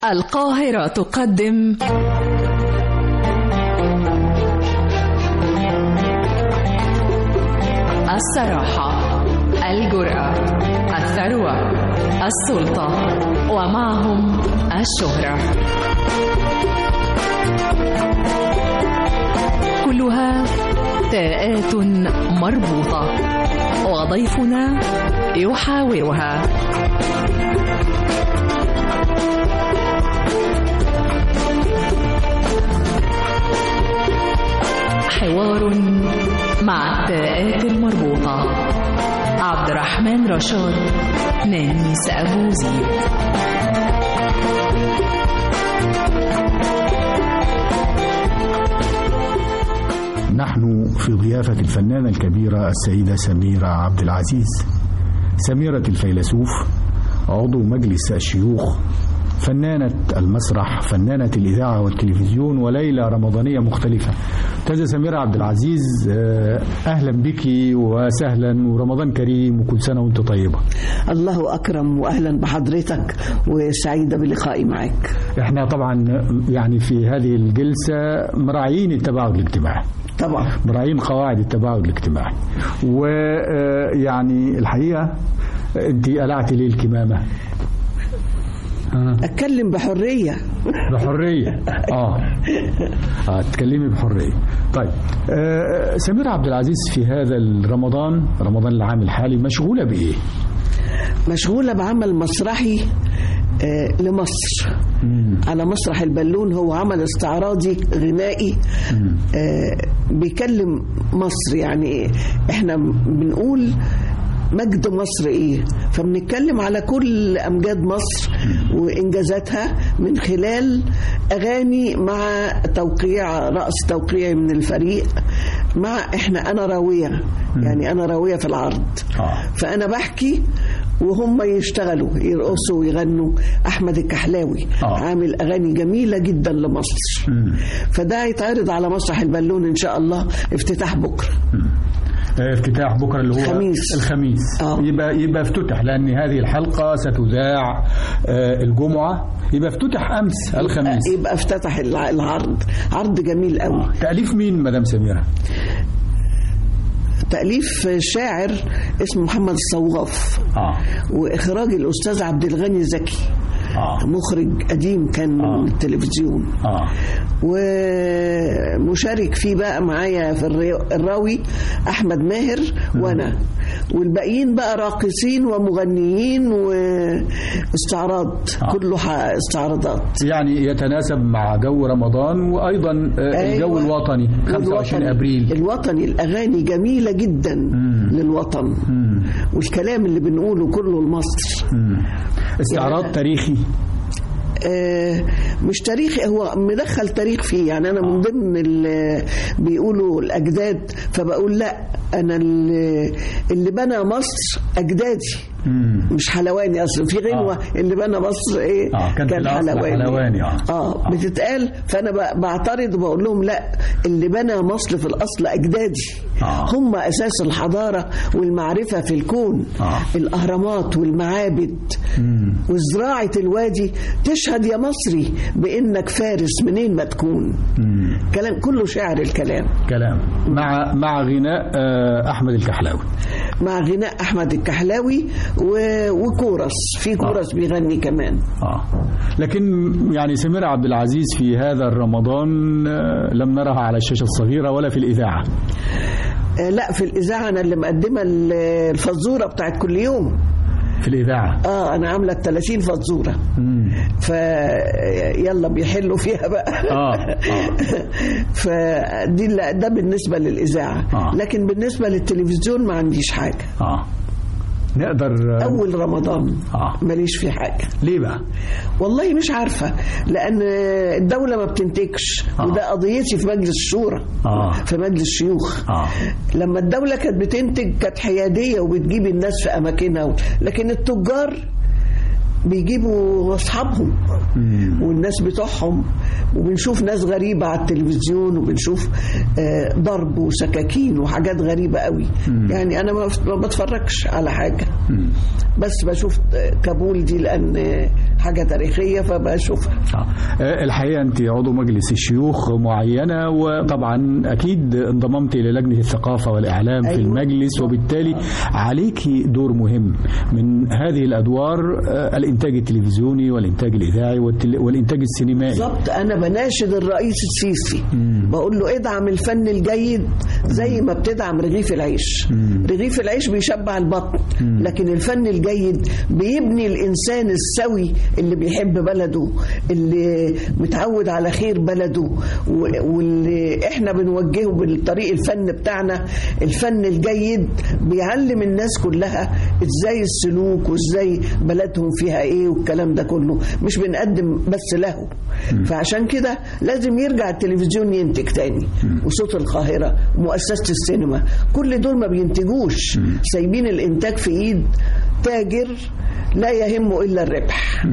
القاهرة تقدم الصراحة الجرأة الثروة السلطة ومعهم الشهرة كلها تاءات مربوطة وضيفنا يحاورها حوار مع التاءات المربوطة عبد الرحمن رشاد نانيس أبو زيد نحن في ضيافة الفنانة الكبيرة السيدة سميرة عبد العزيز سميرة الفيلسوف عضو مجلس الشيوخ فنانة المسرح فنانة الإذاعة والتلفزيون وليلة رمضانية مختلفة أستاذة سميرة عبد العزيز آه، أهلا بك وسهلا ورمضان كريم وكل سنة وأنت طيبة الله أكرم وأهلا بحضرتك وسعيدة بلقائي معك احنا طبعا يعني في هذه الجلسة مراعيين التباعد الاجتماعي طبعا مراعيين قواعد التباعد الاجتماعي ويعني الحقيقة أنت قلعت ليه الكمامة أتكلم بحرية بحرية اه اه تتكلمي بحرية طيب آه سميرة عبد العزيز في هذا الرمضان رمضان العام الحالي مشغولة بإيه؟ مشغولة بعمل مسرحي آه، لمصر على مسرح البالون هو عمل استعراضي غنائي آه، بيكلم مصر يعني احنا بنقول مجد مصر ايه فبنتكلم على كل امجاد مصر وانجازاتها من خلال اغاني مع توقيع راس توقيعي من الفريق مع احنا انا راويه يعني انا راويه في العرض آه. فانا بحكي وهم يشتغلوا يرقصوا ويغنوا احمد الكحلاوي آه. عامل اغاني جميله جدا لمصر فده هيتعرض على مسرح البالون ان شاء الله افتتاح بكره آه، افتتاح بكرة اللي هو الخميس. الخميس آه. يبقى يبقى افتتح لأن هذه الحلقة ستذاع آه، الجمعة يبقى افتتح أمس الخميس يبقى افتتح الع- العرض عرض جميل قوي تأليف مين مدام سميرة؟ تأليف شاعر اسمه محمد الصواف اه وإخراج الأستاذ عبد الغني زكي اه مخرج قديم كان من آه. التلفزيون اه ومشارك فيه بقى معايا في الري- الراوي احمد ماهر وانا والباقيين بقى راقصين ومغنيين واستعراض آه. كله ح- استعراضات يعني يتناسب مع جو رمضان وأيضا آه، الجو أيوة. الوطني 25 والوطني. أبريل الوطني الاغاني جميله جدا للوطن مم. والكلام اللي بنقوله كله لمصر مم. استعراض يعني- تاريخي آه، مش تاريخي هو مدخل تاريخ فيه يعني انا من ضمن ال- بيقولوا الاجداد فبقول لا انا اللي, اللي بنى مصر اجدادي مم. مش حلواني اصلا في غنوه آه. اللي بنى مصر ايه آه، كان في الأصل حلواني، آه. اه بتتقال فانا ب- بعترض وبقول لهم لا اللي بنى مصر في الاصل اجدادي آه. هم اساس الحضاره والمعرفه في الكون آه. الاهرامات والمعابد مم. وزراعة الوادي تشهد يا مصري بإنك فارس منين ما تكون مم. كلام كله شعر الكلام كلام مع مع غناء آه، أحمد الكحلاوي مع غناء أحمد الكحلاوي و... وكورس في كورس بيغني كمان آه. لكن يعني سميرة عبد العزيز في هذا الرمضان آه، لم نرها على الشاشة الصغيرة ولا في الإذاعة آه لا في الإذاعة أنا اللي مقدمة ال- الفزورة بتاعت كل يوم في الإذاعة اه أنا عاملة 30 فزورة مم. ف يلا بيحلوا فيها بقى آه، آه. فدي لا- ده بالنسبة للإذاعة آه. لكن بالنسبة للتلفزيون ما عنديش حاجة آه. نقدر آه، أول رمضان آه. ماليش فيه حاجة ليه بقى؟ والله مش عارفة لأن الدولة ما بتنتجش آه. وده قضيتي في مجلس الشورى آه. في مجلس الشيوخ آه. لما الدولة كانت بتنتج كانت حيادية وبتجيب الناس في أماكنها لكن التجار بيجيبوا اصحابهم والناس بتوعهم وبنشوف ناس غريبه على التلفزيون وبنشوف آه، ضرب وسكاكين وحاجات غريبه قوي يعني انا ما ما بتفرجش على حاجه بس بشوف آه، كابول دي لان آه، حاجه تاريخيه فبشوفها آه، الحقيقة أنت عضو مجلس الشيوخ معينة وطبعا أكيد انضممت إلى لجنة الثقافة والإعلام في أيوة. المجلس وبالتالي عليك دور مهم من هذه الأدوار آه، الإنتاج التلفزيوني والإنتاج الإذاعي والتل- والإنتاج السينمائي بالظبط انا بناشد الرئيس السيسي بقول له ادعم الفن الجيد زي ما بتدعم رغيف العيش رغيف العيش بيشبع البطن لكن الفن الجيد بيبني الانسان السوي اللي بيحب بلده اللي متعود على خير بلده و- واللي احنا بنوجهه بالطريق الفن بتاعنا الفن الجيد بيعلم الناس كلها ازاي السلوك وازاي بلدهم فيها ايه والكلام ده كله مش بنقدم بس له فعشان كده لازم يرجع التلفزيون ينتج تاني وصوت القاهرة ومؤسسة السينما كل دول ما بينتجوش سايبين الانتاج في ايد تاجر لا يهمه الا الربح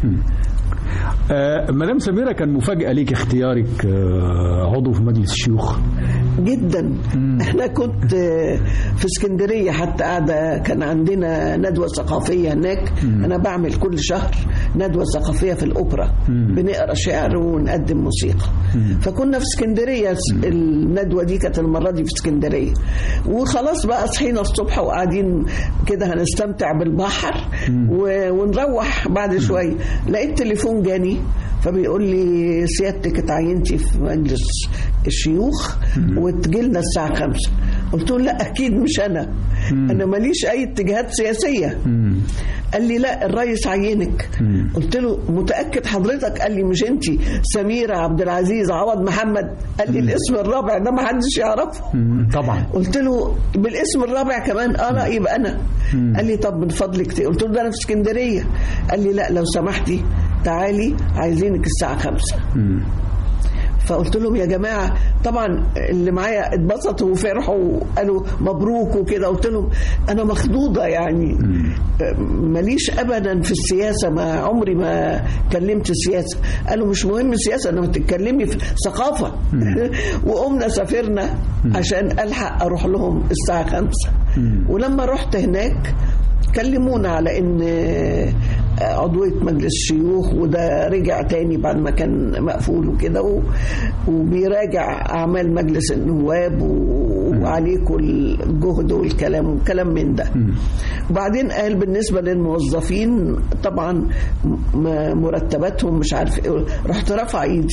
آه، مدام سميرة كان مفاجأة ليك اختيارك آه، عضو في مجلس الشيوخ جدا احنا كنت آه، في اسكندريه حتى قاعده كان عندنا ندوه ثقافيه هناك انا بعمل كل شهر ندوه ثقافيه في الاوبرا بنقرا شعر ونقدم موسيقى فكنا في اسكندريه الندوه دي كانت المره دي في اسكندريه وخلاص بقى صحينا الصبح وقاعدين كده هنستمتع بالبحر و- ونروح بعد شويه لقيت تليفون جاني فبيقول لي سيادتك اتعينتي في مجلس الشيوخ وتجيلنا الساعة خمسة قلت له لا أكيد مش أنا أنا ماليش أي اتجاهات سياسية قال لي لا الرئيس عينك قلت له متأكد حضرتك قال لي مش أنت سميرة عبد العزيز عوض محمد قال لي الاسم الرابع ده ما حدش يعرفه طبعا قلت له بالاسم الرابع كمان اه لا يبقى انا قال لي طب من فضلك تي. قلت له ده انا في اسكندريه قال لي لا لو سمحتي تعالي عايزينك الساعه خمسة فقلت لهم يا جماعه طبعا اللي معايا اتبسطوا وفرحوا وقالوا مبروك وكده قلت لهم انا مخضوضه يعني ماليش ابدا في السياسه ما عمري ما كلمت سياسه قالوا مش مهم السياسه انا بتتكلمي في ثقافه وقمنا سافرنا عشان الحق اروح لهم الساعه خمسة ولما رحت هناك كلمونا على ان عضوية مجلس الشيوخ وده رجع تاني بعد ما كان مقفول وكده و- وبيراجع أعمال مجلس النواب و- وعليكم الجهد والكلام والكلام من ده وبعدين قال بالنسبة للموظفين طبعا م- مرتباتهم مش عارف ايه رحت رفع ايدي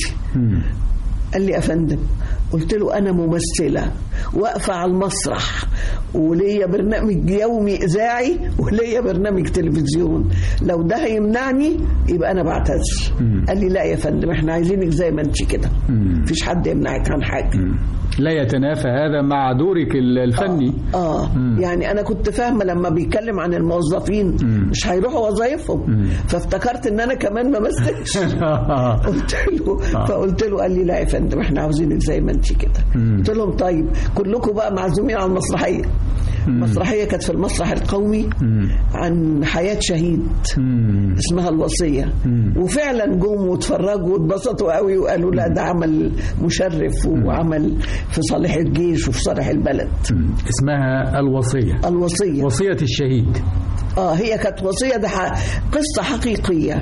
قال لي يا فندم قلت له انا ممثله واقفه على المسرح وليا برنامج يومي اذاعي وليا برنامج تلفزيون لو ده هيمنعني يبقى انا بعتذر قال لي لا يا فندم احنا عايزينك زي ما انت كده مفيش حد يمنعك عن حاجه لا يتنافى هذا مع دورك ال- الفني اه يعني انا كنت فاهمه لما بيتكلم عن الموظفين مش هيروحوا وظايفهم فافتكرت ان انا كمان ما مثلش قلت له فقلت له قال لي لا يا فندم احنا عاوزينك زي ما انت كده قلت لهم طيب كلكم بقى معزومين على المسرحيه المسرحيه كانت في المسرح القومي عن حياه شهيد اسمها الوصيه وفعلا جم واتفرجوا واتبسطوا قوي وقالوا لا ده عمل مشرف وعمل في صالح الجيش وفي صالح البلد اسمها الوصية الوصيه وصية الشهيد اه هي كانت وصيه ده ح- قصه حقيقيه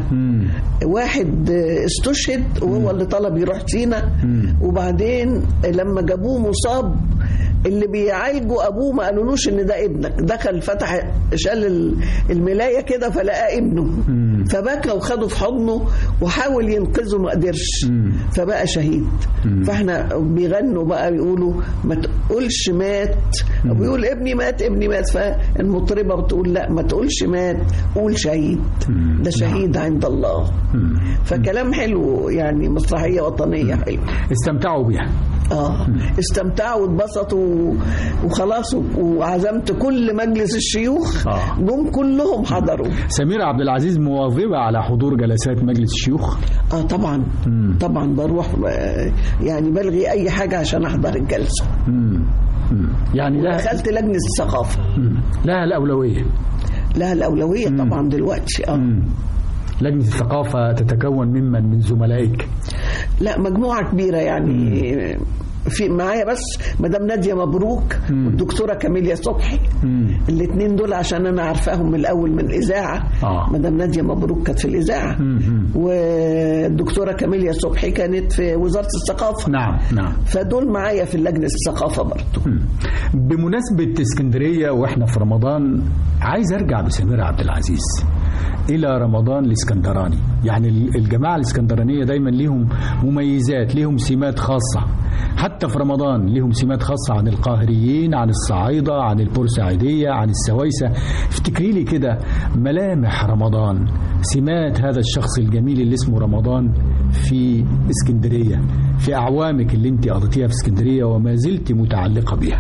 واحد استشهد وهو اللي طلب يروح سينا وبعدين لما جابوه مصاب اللي بيعالجوا ابوه ما قالولوش ان ده ابنك دخل فتح شال ال- الملايه كده فلقى ابنه فبكى وخده في حضنه وحاول ينقذه ما قدرش فبقى شهيد فاحنا بيغنوا بقى بيقولوا ما تقولش مات بيقول ابني مات ابني مات فالمطربه بتقول لا ما تقولش مات قول شهيد ده شهيد عند الله فكلام حلو يعني مسرحيه وطنيه حلو استمتعوا بها اه استمتعوا واتبسطوا وخلاص وعزمت كل مجلس الشيوخ آه. جم كلهم حضروا سميرة عبد العزيز مواظبة على حضور جلسات مجلس الشيوخ اه طبعا طبعا بروح آه، يعني بلغي اي حاجه عشان احضر الجلسه مم. مم. يعني لها دخلت لجنه الثقافه مم. لها الأولوية لها الاولويه طبعا دلوقتي اه مم. لجنة الثقافة تتكون ممن من زملائك لا مجموعة كبيرة يعني في معايا بس مدام نادية مبروك والدكتورة كاميليا صبحي الاثنين دول عشان انا عارفاهم من الاول من الاذاعة آه. مدام نادية مبروك كانت في الاذاعة والدكتورة كاميليا صبحي كانت في وزارة الثقافة نعم نعم فدول معايا في لجنة الثقافة برضو بمناسبة اسكندرية واحنا في رمضان عايز ارجع بسميرة عبد العزيز الى رمضان الاسكندراني يعني ال- الجماعة الاسكندرانية دايما ليهم مميزات ليهم سمات خاصة حتى في رمضان ليهم سمات خاصة عن القاهريين عن الصعايدة عن البورسعيدية عن السويسة افتكري لي كده ملامح رمضان سمات هذا الشخص الجميل اللي اسمه رمضان في اسكندرية في أعوامك اللي انت قضيتيها في اسكندرية وما زلت متعلقة بها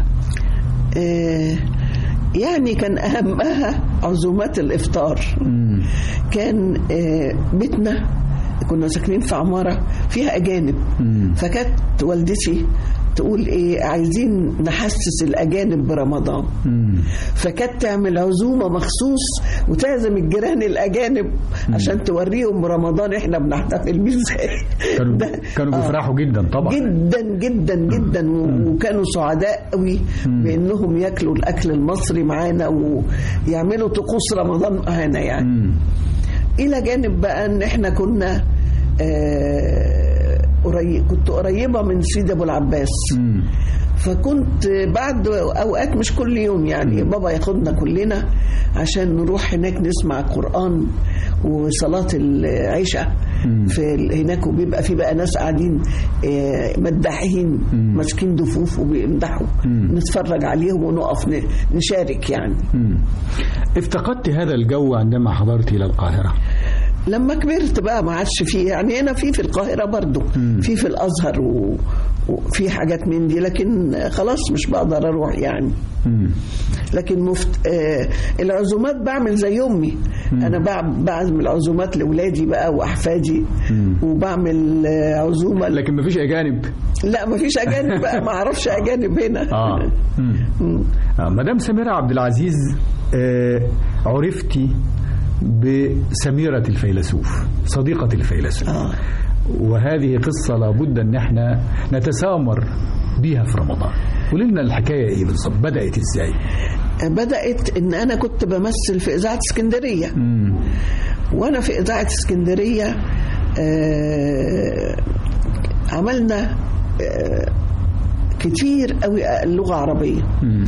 آه، يعني كان أهمها عزومات الإفطار كان آه، بيتنا كنا ساكنين في عمارة فيها أجانب فكانت والدتي تقول ايه عايزين نحسس الاجانب برمضان فكانت تعمل عزومه مخصوص وتعزم الجيران الاجانب عشان توريهم رمضان احنا بنحتفل بيه ازاي كانوا ده- كانوا آه. بيفرحوا جدا طبعا جدا جدا جدا و- وكانوا سعداء قوي بانهم ياكلوا الاكل المصري معانا ويعملوا طقوس رمضان معانا يعني مم. الى جانب بقى ان احنا كنا آه، قريب كنت قريبه من سيدي ابو العباس مم. فكنت بعد اوقات مش كل يوم يعني بابا ياخدنا كلنا عشان نروح هناك نسمع قران وصلاه العشاء في ال- هناك وبيبقى في بقى ناس قاعدين آه، مداحين ماسكين دفوف وبيمدحوا نتفرج عليهم ونقف ن- نشارك يعني مم. افتقدت هذا الجو عندما حضرت إلى القاهرة لما كبرت بقى ما عادش فيه يعني هنا في في القاهرة برضو في في الأزهر و- وفي حاجات من دي لكن خلاص مش بقدر أروح يعني مم. لكن مفت... آه العزومات بعمل زي امي انا بع- بعزم العزومات لاولادي بقى واحفادي وبعمل آه عزومه لكن ما فيش أجانب لا ما فيش اجانب بقى ما اعرفش اجانب هنا آه. مم. آه. مدام سميرة عبد العزيز آه عرفتي بسميرة الفيلسوف صديقة الفيلسوف آه. وهذه قصة لابد أن احنا نتسامر بيها في رمضان قولي لنا الحكاية إيه بالظبط بدأت إزاي آه، بدات ان انا كنت بمثل في اذاعه اسكندريه مم. وانا في اذاعه اسكندريه آه عملنا آه كتير قوي لغه عربيه مم.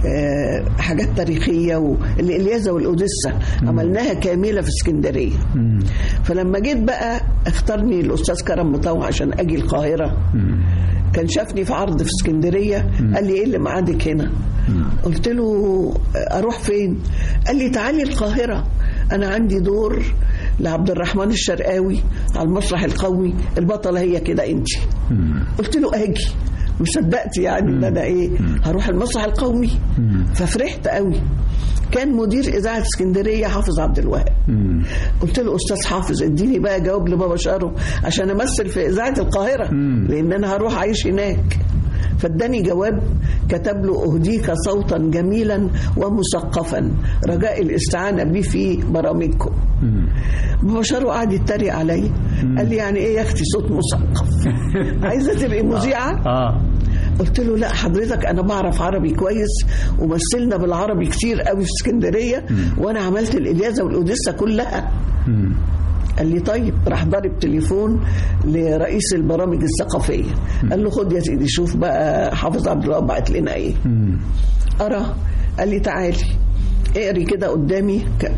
آه، حاجات تاريخيه والإلياذة والأوديسا عملناها كاملة في اسكندرية مم. فلما جيت بقى اختارني الأستاذ كرم مطوع عشان أجي القاهرة مم. كان شافني في عرض في اسكندرية قال لي إيه اللي معادك هنا قلت له آه، أروح فين قال لي تعالي القاهرة أنا عندي دور لعبد الرحمن الشرقاوي على المسرح القومي البطلة هي كده أنت مم. قلت له اجي مصدقت يعني ان انا ايه هروح المسرح القومي ففرحت قوي كان مدير اذاعه اسكندريه حافظ عبد الوهاب مم. قلت له استاذ حافظ اديني بقى جواب لبابا شارو عشان امثل في اذاعه القاهره مم. لان انا هروح اعيش هناك فاداني جواب كتب له اهديك صوتا جميلا ومثقفا رجاء الاستعانه به في برامجكم مم. بابا شارو قعد يتريق عليا قال لي يعني ايه يا اختي صوت مثقف عايزه تبقي مذيعه آه قلت له لا حضرتك انا بعرف عربي كويس ومثلنا بالعربي كتير قوي في اسكندريه وانا عملت الالياذه والاوديسا كلها مم. قال لي طيب راح ضارب تليفون لرئيس البرامج الثقافيه قال له خد يا سيدي شوف بقى حافظ عبد الوهاب بعت لنا ايه مم. ارى قال لي تعالي اقري كده قدامي ك-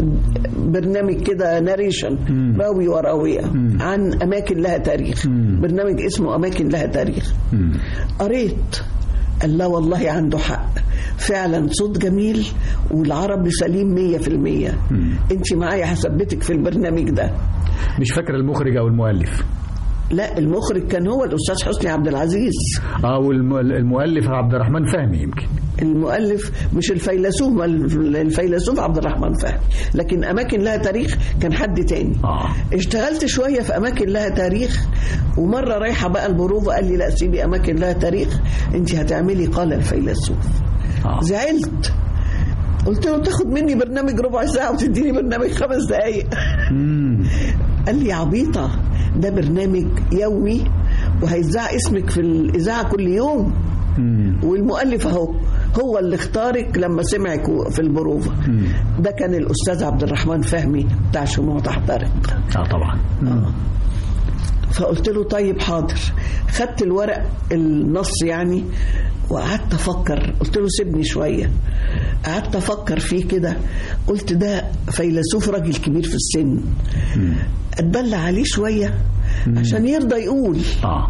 برنامج كده ناريشن راوي وراوية عن أماكن لها تاريخ برنامج اسمه أماكن لها تاريخ مم. قريت قال لا والله عنده حق فعلا صوت جميل والعربي سليم مية في المية انت معايا هثبتك في البرنامج ده مش فاكر المخرج أو المؤلف لا المخرج كان هو الأستاذ حسني عبد العزيز اه والمؤلف عبد الرحمن فهمي يمكن المؤلف مش الفيلسوف ما الفيلسوف عبد الرحمن فهمي لكن أماكن لها تاريخ كان حد تاني اه اشتغلت شوية في أماكن لها تاريخ ومرة رايحة بقى البروفة قال لي لا سيبي أماكن لها تاريخ أنت هتعملي قال الفيلسوف اه زعلت قلت له تاخد مني برنامج ربع ساعه وتديني برنامج خمس دقائق مم. قال لي يا عبيطه ده برنامج يومي وهيذاع اسمك في الاذاعه كل يوم مم. والمؤلف اهو هو اللي اختارك لما سمعك في البروفه ده كان الاستاذ عبد الرحمن فهمي بتاع شموع تحترق اه طبعا مم. فقلت له طيب حاضر خدت الورق النص يعني وقعدت افكر قلت له سيبني شويه قعدت افكر فيه كده قلت ده فيلسوف راجل كبير في السن اتدلع عليه شويه عشان يرضى يقول اه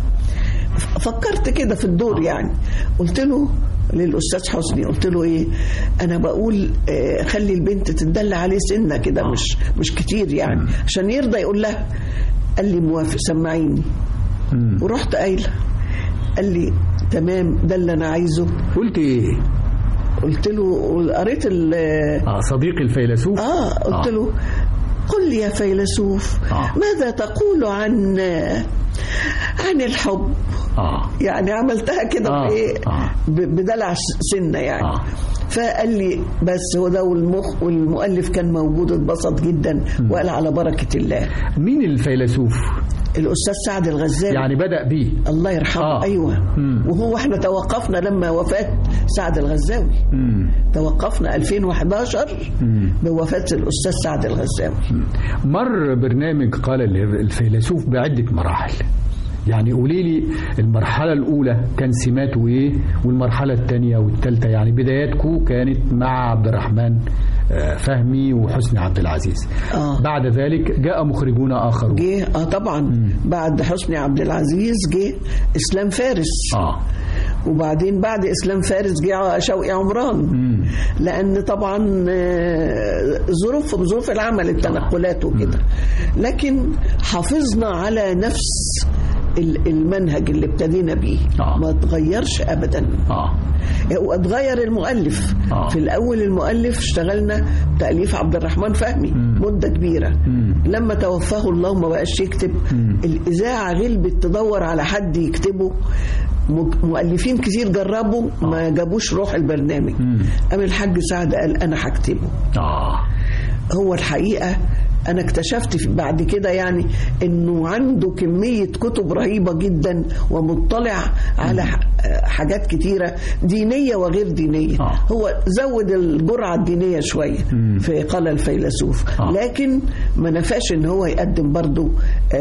فكرت كده في الدور يعني قلت له للاستاذ حسني قلت له ايه انا بقول آه، خلي البنت تدلع عليه سنه كده مش مش كتير يعني عشان يرضى يقول لها قال لي موافق سمعيني مم. ورحت قايله قال لي تمام ده اللي انا عايزه قلت ايه قلت له قريت ال اه صديقي الفيلسوف اه قلت آه. له قل لي يا فيلسوف آه. ماذا تقول عن عن الحب اه يعني عملتها كده آه، بايه آه. ب- بدلع سنه يعني آه. فقال لي بس هو ده والمخ والمؤلف كان موجود اتبسط جدا وقال على بركه الله مين الفيلسوف الاستاذ سعد الغزالي يعني بدأ بيه الله يرحمه آه. آه. ايوه مم. وهو احنا توقفنا لما وفاه سعد الغزاوي مم. توقفنا 2011 مم. بوفاه الاستاذ سعد الغزاوي مر برنامج قال الفيلسوف بعدة مراحل يعني قولي لي المرحلة الأولى كان سماته إيه والمرحلة الثانية والثالثة يعني بداياتكم كانت مع عبد الرحمن آه، فهمي وحسني عبد العزيز آه. بعد ذلك جاء مخرجون آخرون جه اه طبعا بعد حسني عبد العزيز جه اسلام فارس آه وبعدين بعد اسلام فارس جه شوقي عمران مم. لان طبعا آه، ظروفهم ظروف العمل التنقلات وكده لكن حافظنا على نفس ال- المنهج اللي ابتدينا بيه آه. ما تغيرش ابدا آه واتغير المؤلف آه. في الاول المؤلف اشتغلنا تاليف عبد الرحمن فهمي مم. مده كبيره مم. لما توفاه الله ما بقاش يكتب مم. الاذاعه غلبت تدور على حد يكتبه مج- مؤلفين كتير جربوا ما جابوش روح البرنامج مم. قام الحاج سعد قال انا هكتبه آه هو الحقيقه انا اكتشفت في- بعد كده يعني انه عنده كميه كتب رهيبه جدا ومطلع على ح- حاجات كتيره دينيه وغير دينيه آه. هو زود الجرعه الدينيه شويه مم. في قال الفيلسوف آه. لكن ما نفاش ان هو يقدم برضو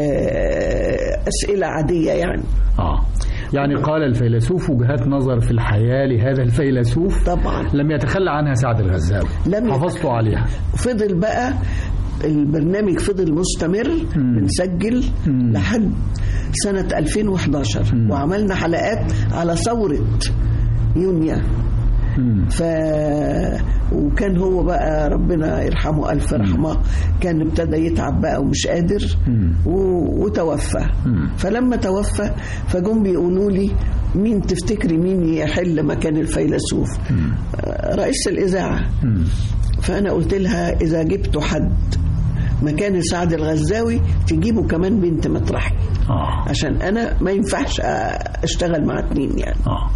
آه، اسئله عاديه يعني آه يعني قال الفيلسوف وجهات نظر في الحياة لهذا الفيلسوف طبعا لم يتخلى عنها سعد الغزاوي لم حافظت عليها فضل بقى البرنامج فضل مستمر بنسجل مم. لحد سنة 2011 وعملنا حلقات على ثورة يونيو مم. ف وكان هو بقى ربنا يرحمه ألف رحمة كان ابتدى يتعب بقى ومش قادر مم. و... وتوفى مم. فلما توفى فجم بيقولوا لي مين تفتكري مين يحل مكان الفيلسوف آه، رئيس الإذاعة مم. فأنا قلت لها إذا جبتوا حد مكان سعد الغزاوي تجيبوا كمان بنت مطرحي آه عشان أنا ما ينفعش أشتغل مع اتنين يعني آه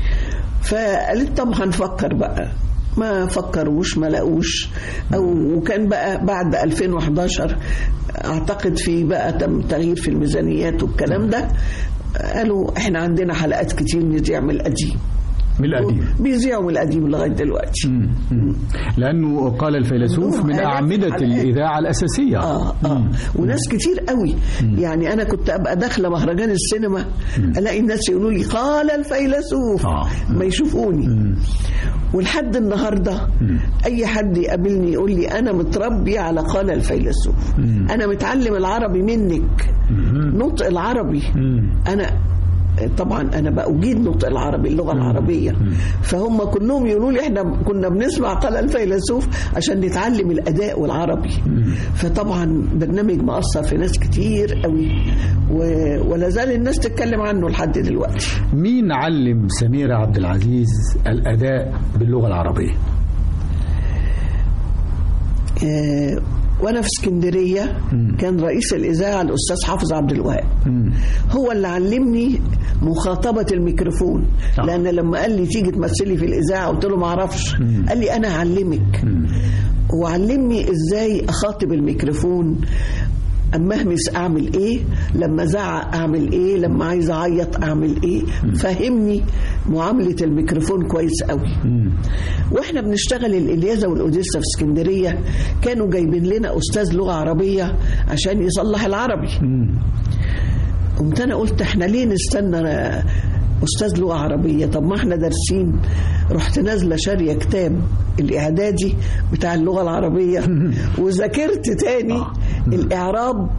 فقالت طب هنفكر بقى ما فكروش ما لقوش او وكان بقى بعد 2011 اعتقد في بقى تم تغيير في الميزانيات والكلام ده قالوا احنا عندنا حلقات كتير نذيع من القديم من القديم بيذيعوا من القديم لغايه دلوقتي مم. مم. لأنه قال الفيلسوف عندهم من آلاف أعمدة الحلقات. الإذاعة الأساسية اه اه وناس كتير قوي يعني انا كنت ابقى داخله مهرجان السينما الاقي الناس يقولوا لي قال الفيلسوف آه. ما يشوفوني ولحد النهارده اي حد يقابلني يقول لي انا متربي على قال الفيلسوف انا متعلم العربي منك نطق العربي مم. انا طبعا انا بأجيد نطق العربي اللغه العربيه فهم كلهم يقولوا لي احنا كنا بنسمع قال الفيلسوف عشان نتعلم الاداء والعربي فطبعا برنامج مأثر في ناس كتير قوي و- ولا زال الناس تتكلم عنه لحد دلوقتي مين علم سميرة عبد العزيز الأداء باللغة العربية آه، وانا في اسكندريه كان رئيس الاذاعه الاستاذ حافظ عبد الوهاب هو اللي علمني مخاطبه الميكروفون آه. لان لما قال لي تيجي تمثلي في الاذاعه قلت له ما اعرفش قال لي انا هعلمك وعلمني ازاي اخاطب الميكروفون اما اهمس اعمل ايه لما ازعق اعمل ايه لما عايز اعيط اعمل ايه فهمني معامله الميكروفون كويس قوي واحنا بنشتغل الالياذه والاوديسا في اسكندريه كانوا جايبين لنا استاذ لغه عربيه عشان يصلح العربي قمت انا قلت احنا ليه نستنى استاذ لغه عربيه طب ما احنا دارسين رحت نازله شاريه كتاب الاعدادي بتاع اللغه العربيه وذاكرت تاني الاعراب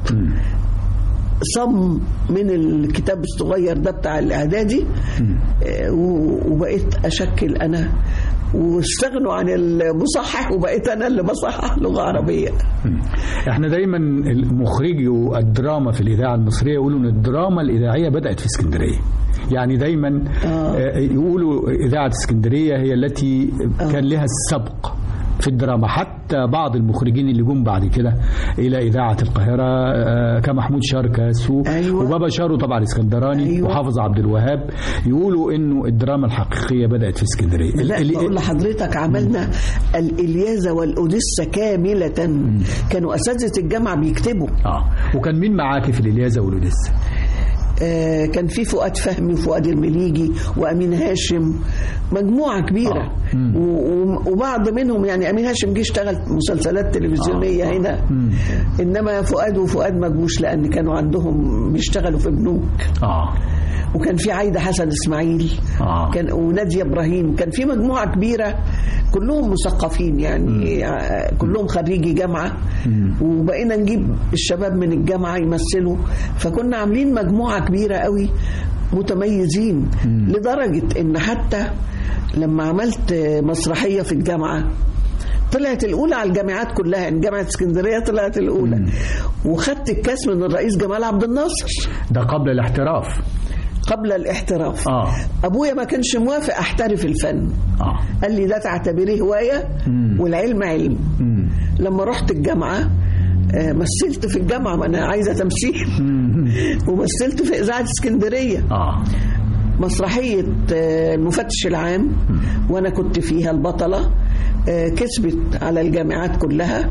صم من الكتاب الصغير ده بتاع الاعدادي آه، و- وبقيت اشكل انا واستغنوا عن المصحح وبقيت انا اللي بصحح لغه عربيه احنا دايما مخرجي الدراما في الاذاعه المصريه يقولوا ان الدراما الاذاعيه بدات في اسكندريه يعني دايما آه. آه، يقولوا اذاعه اسكندريه هي التي كان لها السبق في الدراما حتى بعض المخرجين اللي جم بعد كده الى اذاعه القاهره آه، كمحمود شركس و- أيوة. وبابا شارو طبعا اسكندراني أيوة. وحافظ عبد الوهاب يقولوا انه الدراما الحقيقيه بدات في اسكندريه لا ال- بقول لحضرتك عملنا الإلياذة والأوديسا كاملة كانوا أساتذة الجامعة بيكتبوا اه وكان مين معاكي في الالياذه والاوديسا آه كان في فؤاد فهمي وفؤاد المليجي وأمين هاشم مجموعة كبيرة آه. مم. و- و- وبعض منهم يعني أمين هاشم جه اشتغل مسلسلات تلفزيونية آه. آه. هنا مم. إنما فؤاد وفؤاد ما جوش لأن كانوا عندهم بيشتغلوا في بنوك اه وكان في عايدة حسن إسماعيل آه. كان ونادية إبراهيم كان في مجموعة كبيرة كلهم مثقفين يعني آه، كلهم خريجي جامعة وبقينا نجيب الشباب من الجامعة يمثلوا فكنا عاملين مجموعة كبيرة قوي متميزين لدرجة إن حتى لما عملت مسرحية في الجامعة طلعت الأولى على الجامعات كلها يعني جامعة اسكندرية طلعت الأولى وخدت الكاس من الرئيس جمال عبد الناصر ده قبل الاحتراف قبل الاحتراف اه ابويا ما كانش موافق احترف الفن اه قال لي ده تعتبريه هوايه مم. والعلم علم مم. لما رحت الجامعه آه، مثلت في الجامعه ما انا عايزه تمثيل مم. ومثلت في اذاعه اسكندريه اه مسرحيه آه، المفتش العام وانا كنت فيها البطله آه، كسبت على الجامعات كلها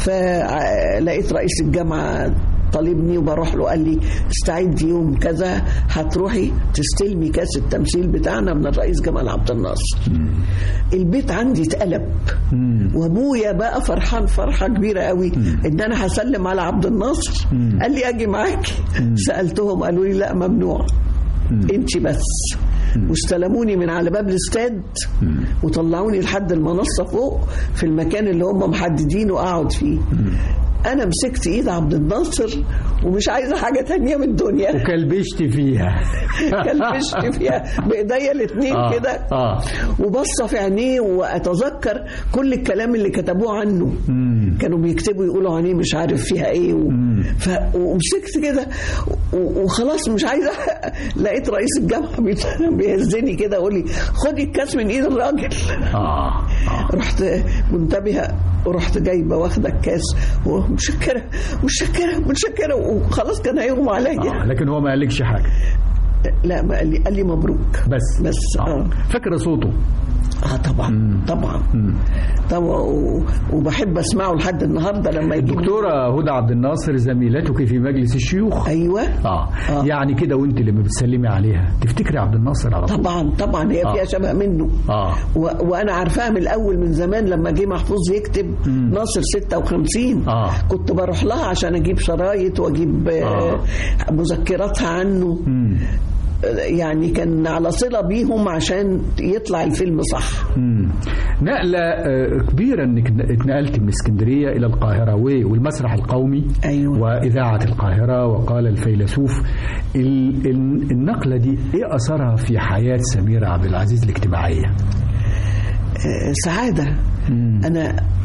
فلقيت رئيس الجامعه طالبني وبروح له قال لي استعدي يوم كذا هتروحي تستلمي كاس التمثيل بتاعنا من الرئيس جمال عبد الناصر البيت عندي اتقلب مم. وابويا بقى فرحان فرحه كبيره قوي ان انا هسلم على عبد الناصر قال لي اجي معاكي سالتهم قالوا لي لا ممنوع انت بس واستلموني من على باب الاستاد وطلعوني لحد المنصه فوق في المكان اللي هم محددينه اقعد فيه انا مسكت ايد عبد الناصر ومش عايزه حاجه تانية من الدنيا وكلبشت فيها كلبشت فيها بايديا الاثنين آه، كده آه. وبصه في عينيه واتذكر كل الكلام اللي كتبوه عنه مم. كانوا بيكتبوا يقولوا عينيه مش عارف فيها ايه و... ف... ومسكت كده و... وخلاص مش عايزه لقيت رئيس الجامعه بيت- بيهزني كده يقول لي خدي الكاس من ايد الراجل اه اه رحت منتبهه ورحت جايبه واخده الكاس ومشكره متشكره متشكره وخلاص كان هيغمى عليا آه. لكن هو ما قالكش حاجه لا ما قال لي قال لي مبروك بس بس اه فاكره صوته اه طبعا طبعا طبعا و- وبحب اسمعه لحد النهارده لما يجيب الدكتوره هدى عبد الناصر زميلتك في مجلس الشيوخ ايوه اه, آه. يعني كده وانت لما بتسلمي عليها تفتكري عبد الناصر على طول طبعا طبعا هي آه. فيها شبه منه اه و... وانا عارفاها من الاول من زمان لما جه محفوظ يكتب ناصر 56 آه. كنت بروح لها عشان اجيب شرايط واجيب آه. آه. مذكراتها عنه مم. يعني كان على صله بيهم عشان يطلع الفيلم صح مم. نقلة آه، كبيرة انك اتنقلت من اسكندرية الى القاهرة و- والمسرح القومي أيوة. واذاعة القاهرة وقال الفيلسوف ال- ال- النقلة دي ايه اثرها في حياة سميرة عبد العزيز الاجتماعية؟ آه، سعاده انا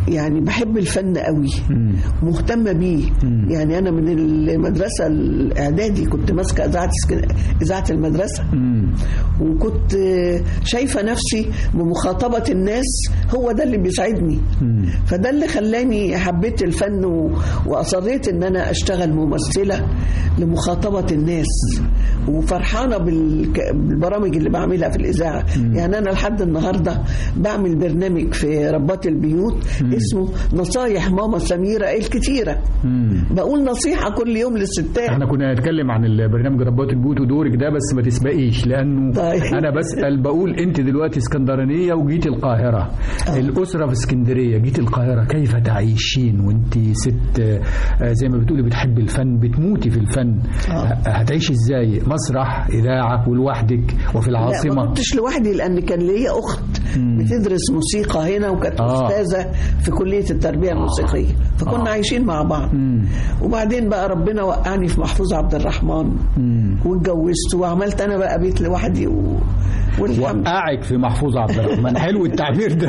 يعني بحب الفن قوي مم. مهتمه بيه مم. يعني انا من المدرسه الاعدادي كنت ماسكه اذاعه اسكن- اذاعه المدرسه مم. وكنت شايفه نفسي بمخاطبه الناس هو ده اللي بيسعدني مم. فده اللي خلاني حبيت الفن و... واصريت ان انا اشتغل ممثله لمخاطبه الناس وفرحانه بالك... بالبرامج اللي بعملها في الاذاعه يعني انا لحد النهارده بعمل برنامج في ربات البيوت اسمه نصايح ماما سميره الكتيره مم. بقول نصيحه كل يوم للستات احنا كنا هنتكلم عن البرنامج ربات البيوت ودورك ده بس ما تسبقيش لانه طيب. انا بسال بقول انت دلوقتي اسكندرانيه وجيتي القاهره آه. الاسره في اسكندريه جيتي القاهره كيف تعيشين وانت ست آه، زي ما بتقولي بتحبي الفن بتموتي في الفن آه. ه- هتعيشي ازاي مسرح اذاعه ولوحدك وفي لا ما العاصمه كنتش لوحدي لان كان ليا اخت بتدرس موسيقى هنا وكانت آه. استاذه في كليه التربيه الموسيقيه فكنا آه. عايشين مع بعض مم. وبعدين بقى ربنا وقعني في محفوظ عبد الرحمن مم. واتجوزت وعملت انا بقى بيت لوحدي و... والحمد وقعك في محفوظ عبد الرحمن حلو التعبير ده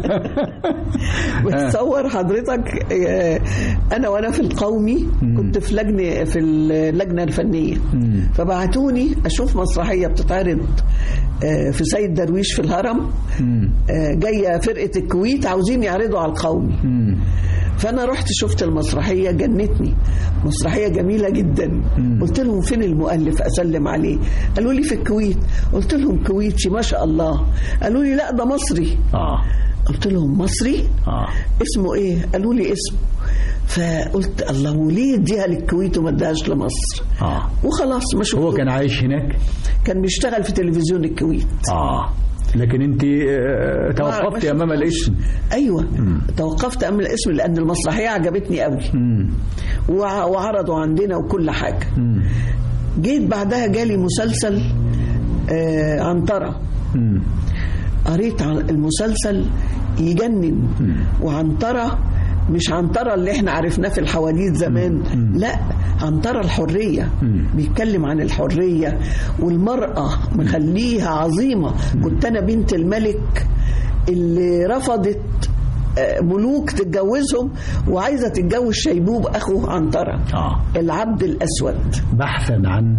بتصور حضرتك آه، انا وانا في القومي كنت في لجنه في اللجنه الفنيه مم. فبعتوني اشوف مسرحيه بتتعرض آه، في سيد درويش في الهرم مم. آه، جايه فرقه الكويت عاوزين يعرضوا على القومي مم. فانا رحت شفت المسرحيه جنتني مسرحيه جميله جدا قلت لهم فين المؤلف اسلم عليه قالوا لي في الكويت قلت لهم كويتي ما شاء الله قالوا لي لا ده مصري اه قلت لهم مصري اه اسمه ايه قالوا لي اسمه فقلت الله وليه اديها للكويت وما اديهاش لمصر اه وخلاص ما شفته هو كان عايش هناك كان بيشتغل في تلفزيون الكويت اه لكن انت آه، توقفتي ما امام شفتوش. الاسم ايوه توقفت امام الاسم لان المسرحيه عجبتني قوي مم. وع- وعرضوا عندنا وكل حاجه مم. جيت بعدها جالي مسلسل آه عنترة مم. قريت عن المسلسل يجنن وعنترة مش عنترة اللي احنا عرفناه في الحواديت زمان لا عنترة الحرية بيتكلم عن الحرية والمرأة مخليها عظيمة كنت أنا بنت الملك اللي رفضت آه، ملوك تتجوزهم وعايزة تتجوز شيبوب أخو عنترة اه العبد الأسود بحثا عن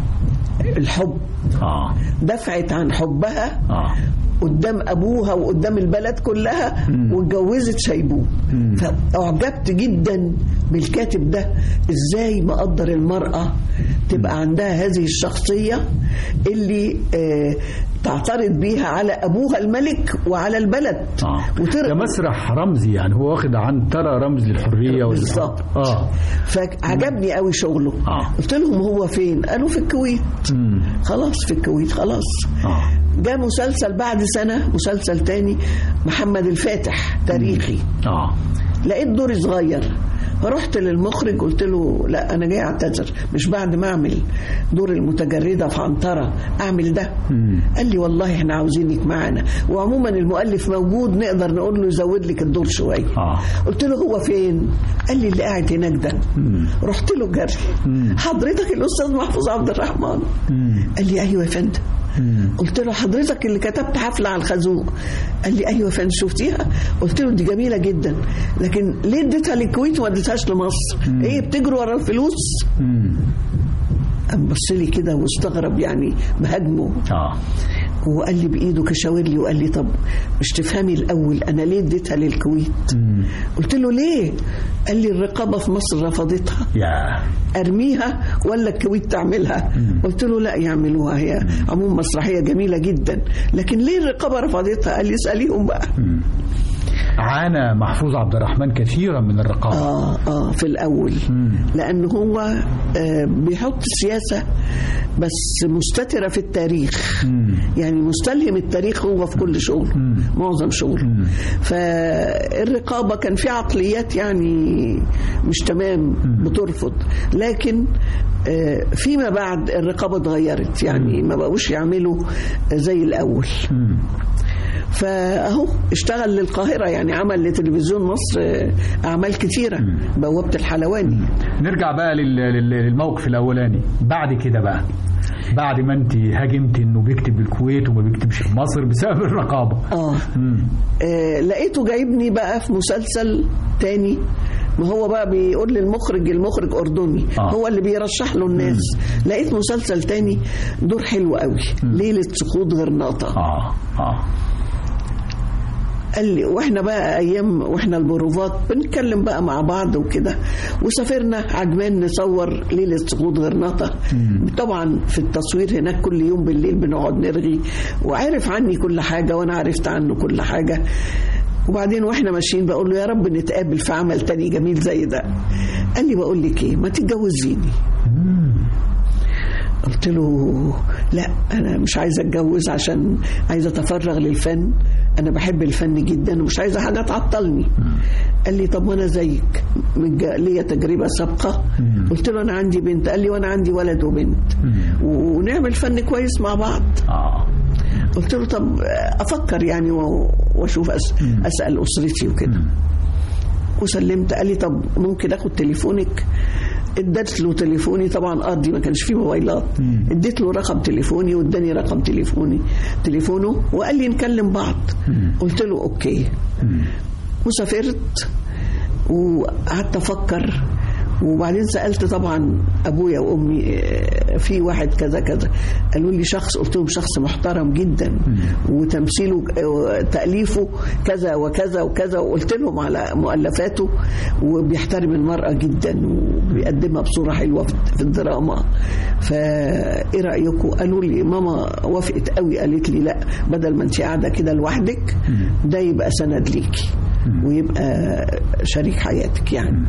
الحب اه دفعت عن حبها اه قدام ابوها وقدام البلد كلها واتجوزت شيبوب فاعجبت جدا بالكاتب ده ازاي مقدر المراه تبقى عندها هذه الشخصيه اللي آه تعترض بيها على ابوها الملك وعلى البلد اه وتر- ده مسرح رمزي يعني هو واخد عن ترى رمز للحريه والحب. بالظبط. اه فعجبني قوي شغله آه. قلت لهم هو فين قالوا في الكويت مم. خلاص في الكويت خلاص اه جاء مسلسل بعد سنة مسلسل تاني محمد الفاتح تاريخي اه لقيت دوري صغير فرحت للمخرج قلت له لا انا جاي اعتذر مش بعد ما اعمل دور المتجرده في عنتره اعمل ده مم. قال لي والله احنا عاوزينك معانا وعموما المؤلف موجود نقدر نقول له يزود لك الدور شويه اه قلت له هو فين قال لي اللي قاعد هناك ده رحت له جري حضرتك الاستاذ محفوظ عبد الرحمن مم. قال لي ايوه يا فندم مم. قلت له حضرتك اللي كتبت حفله على الخازوق قال لي ايوه يا فندم شفتيها قلت له دي جميله جدا لكن ليه اديتها للكويت وما اديتهاش لمصر ايه بتجروا ورا الفلوس مم. قام بص لي كده واستغرب يعني بهاجمه اه وقال لي بايده كشاور لي وقال لي طب مش تفهمي الاول انا ليه اديتها للكويت مم. قلت له ليه قال لي الرقابه في مصر رفضتها يا ارميها ولا الكويت تعملها قلت له لا يعملوها هي عموما مسرحيه جميله جدا لكن ليه الرقابه رفضتها قال لي اساليهم بقى عانى محفوظ عبد الرحمن كثيرا من الرقابه اه اه في الاول لان هو آه بيحط سياسه بس مستتره في التاريخ يعني مستلهم التاريخ هو في كل شغل معظم شغله فالرقابه كان في عقليات يعني مش تمام بترفض لكن آه، فيما بعد الرقابه اتغيرت يعني ما بقوش يعملوا زي الاول مم. فاهو اشتغل للقاهره يعني عمل لتلفزيون مصر آه، اعمال كتيره بوابه الحلواني نرجع بقى لل- لل- للموقف الاولاني بعد كده بقى بعد ما انت هاجمت انه بيكتب بالكويت وما بيكتبش في مصر بسبب الرقابه اه آه، لقيته جايبني بقى في مسلسل تاني ما هو بقى بيقول للمخرج المخرج اردني آه. آه. هو اللي بيرشح له الناس لقيت مسلسل تاني دور حلو قوي ليله سقوط غرناطه اه اه قال لي واحنا بقى ايام واحنا البروفات بنتكلم بقى مع بعض وكده وسافرنا عجمان نصور ليله سقوط غرناطه طبعا في التصوير هناك كل يوم بالليل بنقعد نرغي وعرف عني كل حاجه وانا عرفت عنه كل حاجه وبعدين واحنا ماشيين بقول له يا رب نتقابل في عمل تاني جميل زي ده قال لي بقول لك ايه ما تتجوزيني قلت له لا انا مش عايزه اتجوز عشان عايزه اتفرغ للفن انا بحب الفن جدا ومش عايزه حاجه تعطلني قال لي طب وانا زيك متج- ليا تجربه سابقه قلت له انا عندي بنت قال لي وانا عندي ولد وبنت ونعمل فن كويس مع بعض اه قلت له طب افكر يعني و- واشوف أس اسال اسرتي وكده وسلمت قال لي طب ممكن اخد تليفونك اديت له تليفوني طبعا ارضي ما كانش فيه موبايلات اديت له رقم تليفوني واداني رقم تليفوني تليفونه وقال لي نكلم بعض قلت له اوكي وسافرت وقعدت افكر وبعدين سالت طبعا ابويا وامي آه، في واحد كذا كذا قالوا لي شخص قلت لهم شخص محترم جدا وتمثيله آه، تاليفه كذا وكذا وكذا وقلت لهم على مؤلفاته وبيحترم المراه جدا وبيقدمها بصوره حلوه في في الدراما فايه رايكم قالوا لي ماما وافقت قوي قالت لي لا بدل ما انت قاعده كده لوحدك ده يبقى سند ليكي ويبقى شريك حياتك يعني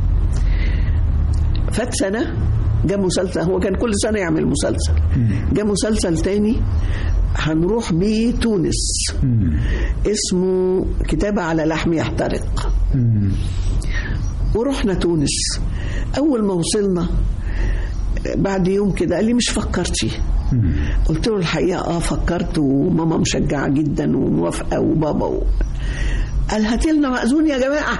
فات سنة جاء مسلسل هو كان كل سنة يعمل مسلسل جاء مسلسل تاني هنروح بيه تونس اسمه كتابة على لحم يحترق ورحنا تونس أول ما وصلنا بعد يوم كده قال لي مش فكرتي قلت له الحقيقة اه فكرت وماما مشجعة جدا وموافقة وبابا و... قال هاتي لنا مأذون يا جماعة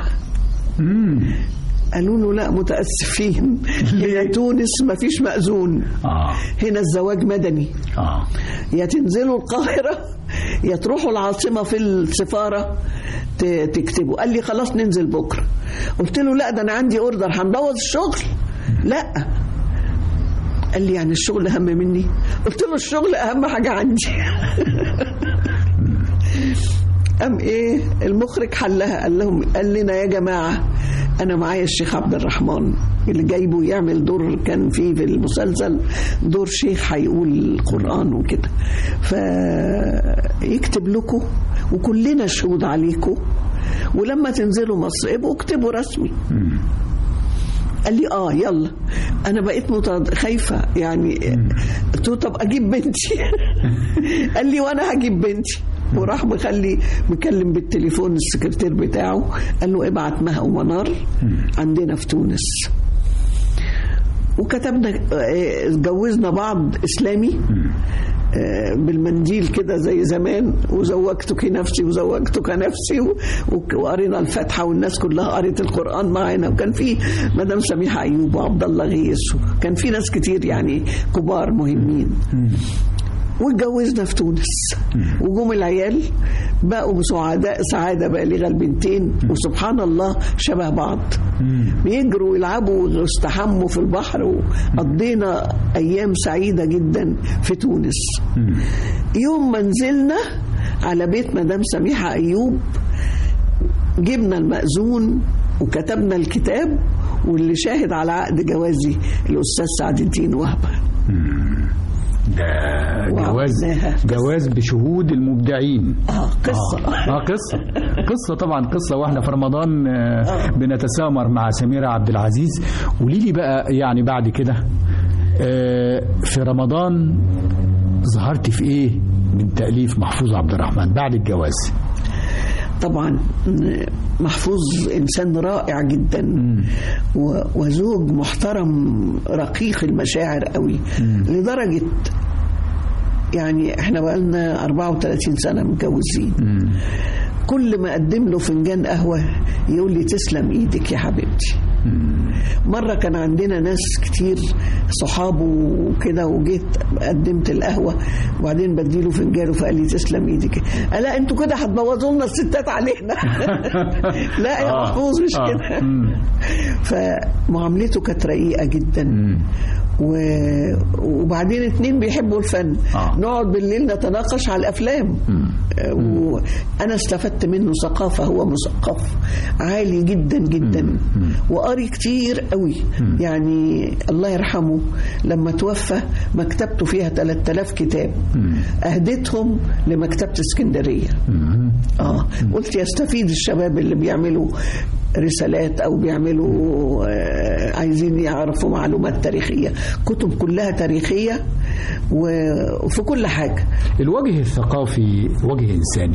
قالوا له لا متأسفين هنا تونس ما فيش مأذون اه هنا الزواج مدني اه يا تنزلوا القاهرة يا تروحوا العاصمة في السفارة ت- تكتبوا قال لي خلاص ننزل بكرة قلت له لا ده أنا عندي أوردر هنبوظ الشغل لا قال لي يعني الشغل أهم مني قلت له الشغل أهم حاجة عندي قام ايه المخرج حلها قال لهم قال لنا يا جماعه انا معايا الشيخ عبد الرحمن اللي جايبه يعمل دور كان فيه في المسلسل دور شيخ هيقول القران وكده فيكتب لكم وكلنا شهود عليكم ولما تنزلوا مصر ابقوا اكتبوا رسمي قال لي اه يلا انا بقيت متض... خايفه يعني قلت له طب اجيب بنتي قال لي وانا هجيب بنتي وراح مخلي مكلم بالتليفون السكرتير بتاعه قال له ابعت مها ومنار عندنا في تونس وكتبنا آه، اتجوزنا بعض اسلامي آه، بالمنديل كده زي زمان وزوجتك نفسي وزوجتك نفسي و- وك- وقرينا الفاتحه والناس كلها قريت القران معانا وكان في مدام سميحه ايوب وعبد الله غيث وكان في ناس كتير يعني كبار مهمين واتجوزنا في تونس وجم العيال بقوا سعداء سعاده بالغه البنتين وسبحان الله شبه بعض بيجروا ويلعبوا ويستحموا في البحر وقضينا ايام سعيده جدا في تونس يوم ما نزلنا على بيت مدام سميحه ايوب جبنا المأذون وكتبنا الكتاب واللي شاهد على عقد جوازي الاستاذ سعد الدين وهبه ده جواز وعملناها. جواز بشهود المبدعين اه قصه اه آه، قصه قصه طبعا قصه واحنا في رمضان آه، بنتسامر مع سميره عبد العزيز قولي لي بقى يعني بعد كده آه، في رمضان ظهرت في ايه من تاليف محفوظ عبد الرحمن بعد الجواز طبعا محفوظ انسان رائع جدا و- وزوج محترم رقيق المشاعر قوي لدرجه يعني احنا بقالنا 34 سنة متجوزين كل ما اقدم له فنجان قهوة يقول لي تسلم ايدك يا حبيبتي مرة كان عندنا ناس كتير صحابه وكده وجيت قدمت القهوة وبعدين بديله فنجانه فقال لي تسلم ايدك قال لا انتوا كده هتبوظوا لنا الستات علينا لا يا آه. محفوظ مش آه. كده مم. فمعاملته كانت رقيقة جدا مم. و... وبعدين اتنين بيحبوا الفن آه. نقعد بالليل نتناقش على الافلام آه، وانا استفدت منه ثقافه هو مثقف عالي جدا جدا وقاري كتير قوي يعني الله يرحمه لما توفى مكتبته فيها 3000 كتاب اهدتهم لمكتبه اسكندريه مم. اه قلت يستفيد الشباب اللي بيعملوا رسالات او بيعملوا آه، عايزين يعرفوا معلومات تاريخيه كتب كلها تاريخيه و- وفي كل حاجه الوجه الثقافي وجه إنساني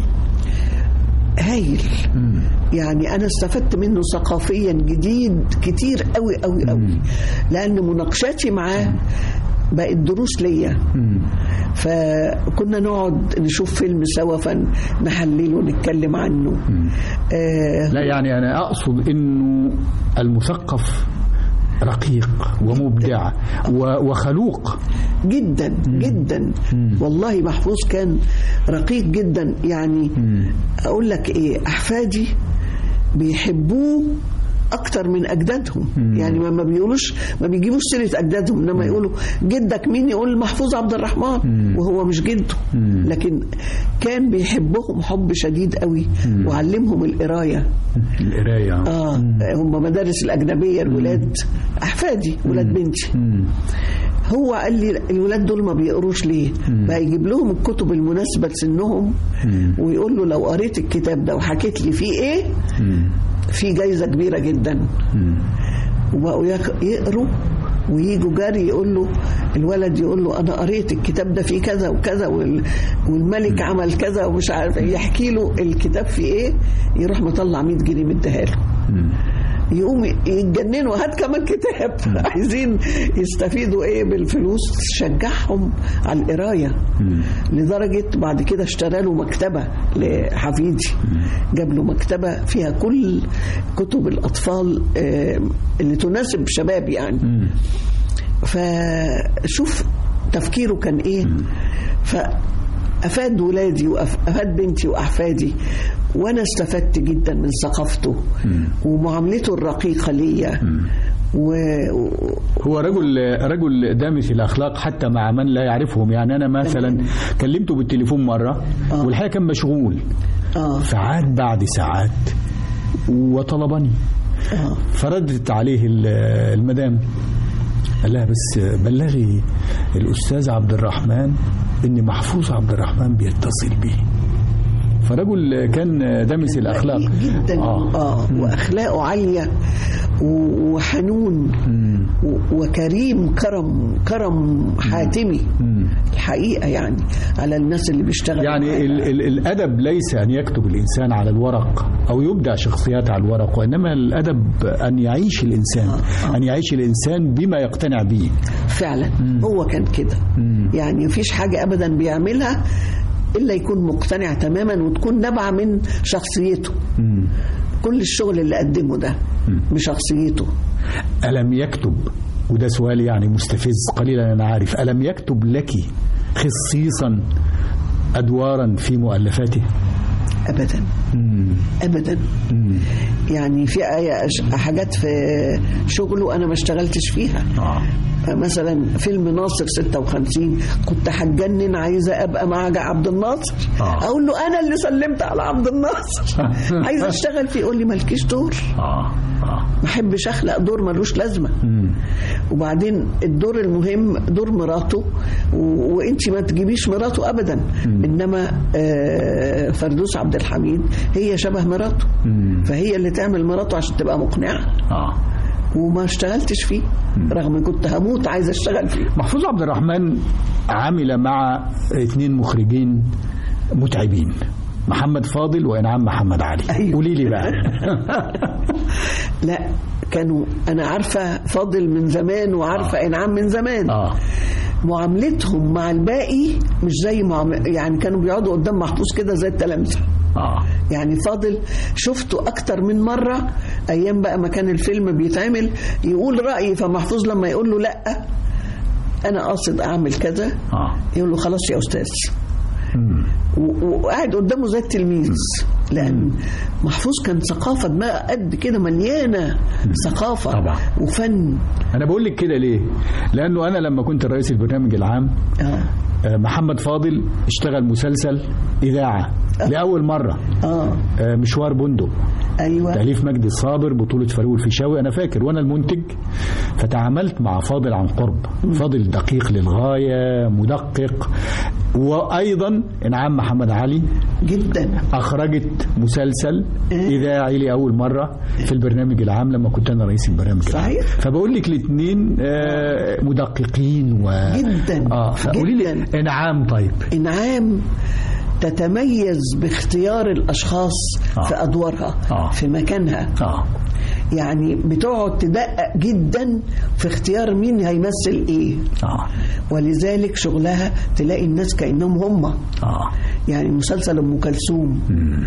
هايل يعني انا استفدت منه ثقافيا جديد كتير قوي قوي قوي لان مناقشاتي معاه بقت دروس ليا مم. فكنا نقعد نشوف فيلم سوا فنحلله ونتكلم عنه آه لا يعني أنا أقصد إنه المثقف رقيق ومبدع و- وخلوق جدا جدا والله محفوظ كان رقيق جدا يعني اقول لك ايه احفادي بيحبوه اكتر من اجدادهم يعني ما ما بيقولوش ما بيجيبوش سيره اجدادهم انما يقولوا جدك مين يقول محفوظ عبد الرحمن وهو مش جده لكن كان بيحبهم حب شديد قوي وعلمهم القرايه القراية اه هم مدارس الاجنبيه الولاد احفادي ولاد بنتي مم. هو قال لي الولاد دول ما بيقروش ليه بقى يجيب لهم الكتب المناسبة لسنهم ويقول له لو قريت الكتاب ده وحكيت لي فيه ايه مم. في جايزة كبيرة جدا مم. وبقوا يق- يقروا ويجوا جاري يقول له الولد يقول له انا قريت الكتاب ده فيه كذا وكذا وال- والملك عمل كذا ومش عارف إيه. يحكي له الكتاب فيه ايه يروح مطلع 100 جنيه مديها له مم. يقوم يتجننوا هات كمان كتاب عايزين يستفيدوا ايه بالفلوس شجعهم على القرايه لدرجه بعد كده اشترى له مكتبه لحفيدي جاب له مكتبه فيها كل كتب الاطفال آه، اللي تناسب شباب يعني مم. فشوف تفكيره كان ايه فافاد ولادي وافاد بنتي واحفادي وانا استفدت جدا من ثقافته ومعاملته الرقيقه ليا و... هو رجل رجل دامس الاخلاق حتى مع من لا يعرفهم يعني انا مثلا كلمته بالتليفون مره آه. والحقيقه كان مشغول اه فعاد بعد ساعات وطلبني اه فردت عليه ال- المدام قال لها بس بلغي الاستاذ عبد الرحمن ان محفوظ عبد الرحمن بيتصل بيه فرجل كان دامس الاخلاق جدا اه, اه واخلاقه عاليه و- وحنون مم. و- وكريم كرم كرم حاتمي مم. الحقيقه يعني على الناس اللي بيشتغلوا يعني معاه. ال ال الادب ليس ان يكتب الانسان على الورق او يبدع شخصيات على الورق وانما الادب ان يعيش الانسان ان يعيش الانسان بما يقتنع به فعلا هو كان كده مم. يعني مفيش حاجة أبدا بيعملها إلا يكون مقتنع تماما وتكون نابعة من شخصيته مم. كل الشغل اللي قدمه ده بشخصيته ألم يكتب وده سؤال يعني مستفز قليلا أنا عارف ألم يكتب لك خصيصا أدوارا في مؤلفاته أبدا مم. أبدا مم. يعني في آية- حاجات في شغله أنا ما اشتغلتش فيها آه. مثلا فيلم ناصر 56 كنت هتجنن عايزه ابقى مع عبد الناصر آه. اقول له انا اللي سلمت على عبد الناصر عايزه اشتغل فيه يقول لي مالكيش دور آه. آه. ما احبش اخلق دور ملوش لازمه مم. وبعدين الدور المهم دور مراته و- وانت ما تجيبيش مراته ابدا انما آه، فردوس عبد الحميد هي شبه مراته مم. فهي اللي تعمل مراته عشان تبقى مقنعه آه. وما اشتغلتش فيه رغم إن كنت هموت عايزه اشتغل فيه محفوظ عبد الرحمن عمل مع اثنين مخرجين متعبين محمد فاضل وانعام محمد علي أيوة. قولي لي بقى لا كانوا انا عارفه فاضل من زمان وعارفه انعام من زمان اه معاملتهم مع الباقي مش زي معامل يعني كانوا بيقعدوا قدام محفوظ كده زي التلامذه اه يعني فاضل شفته اكتر من مره ايام بقى ما كان الفيلم بيتعمل يقول رايي فمحفوظ لما يقول له لا انا قاصد اعمل كذا اه يقول له خلاص يا استاذ مم. و- وقاعد قدامه زي التلميذ لان محفوظ كان ثقافه دماغ قد كده مليانه ثقافه طبعا. وفن انا بقول لك كده ليه لانه انا لما كنت رئيس البرنامج العام اه آه، محمد فاضل اشتغل مسلسل اذاعه لاول مره اه آه، مشوار بندق ايوه تأليف مجدي الصابر بطولة فاروق الفيشاوي أنا فاكر وأنا المنتج فتعاملت مع فاضل عن قرب فاضل دقيق للغاية مدقق وأيضا إنعام محمد علي جدا أخرجت مسلسل إذاعي لأول مرة في البرنامج العام لما كنت أنا رئيس البرنامج صحيح. العام فبقول لك الاثنين مدققين و جدا آه فقولي لي جدا. إنعام طيب انعام تتميز باختيار الاشخاص آه. في ادوارها آه. في مكانها آه يعني بتقعد تدقق جدا في اختيار مين هيمثل ايه آه ولذلك شغلها تلاقي الناس كانهم هم آه يعني مسلسل ام كلثوم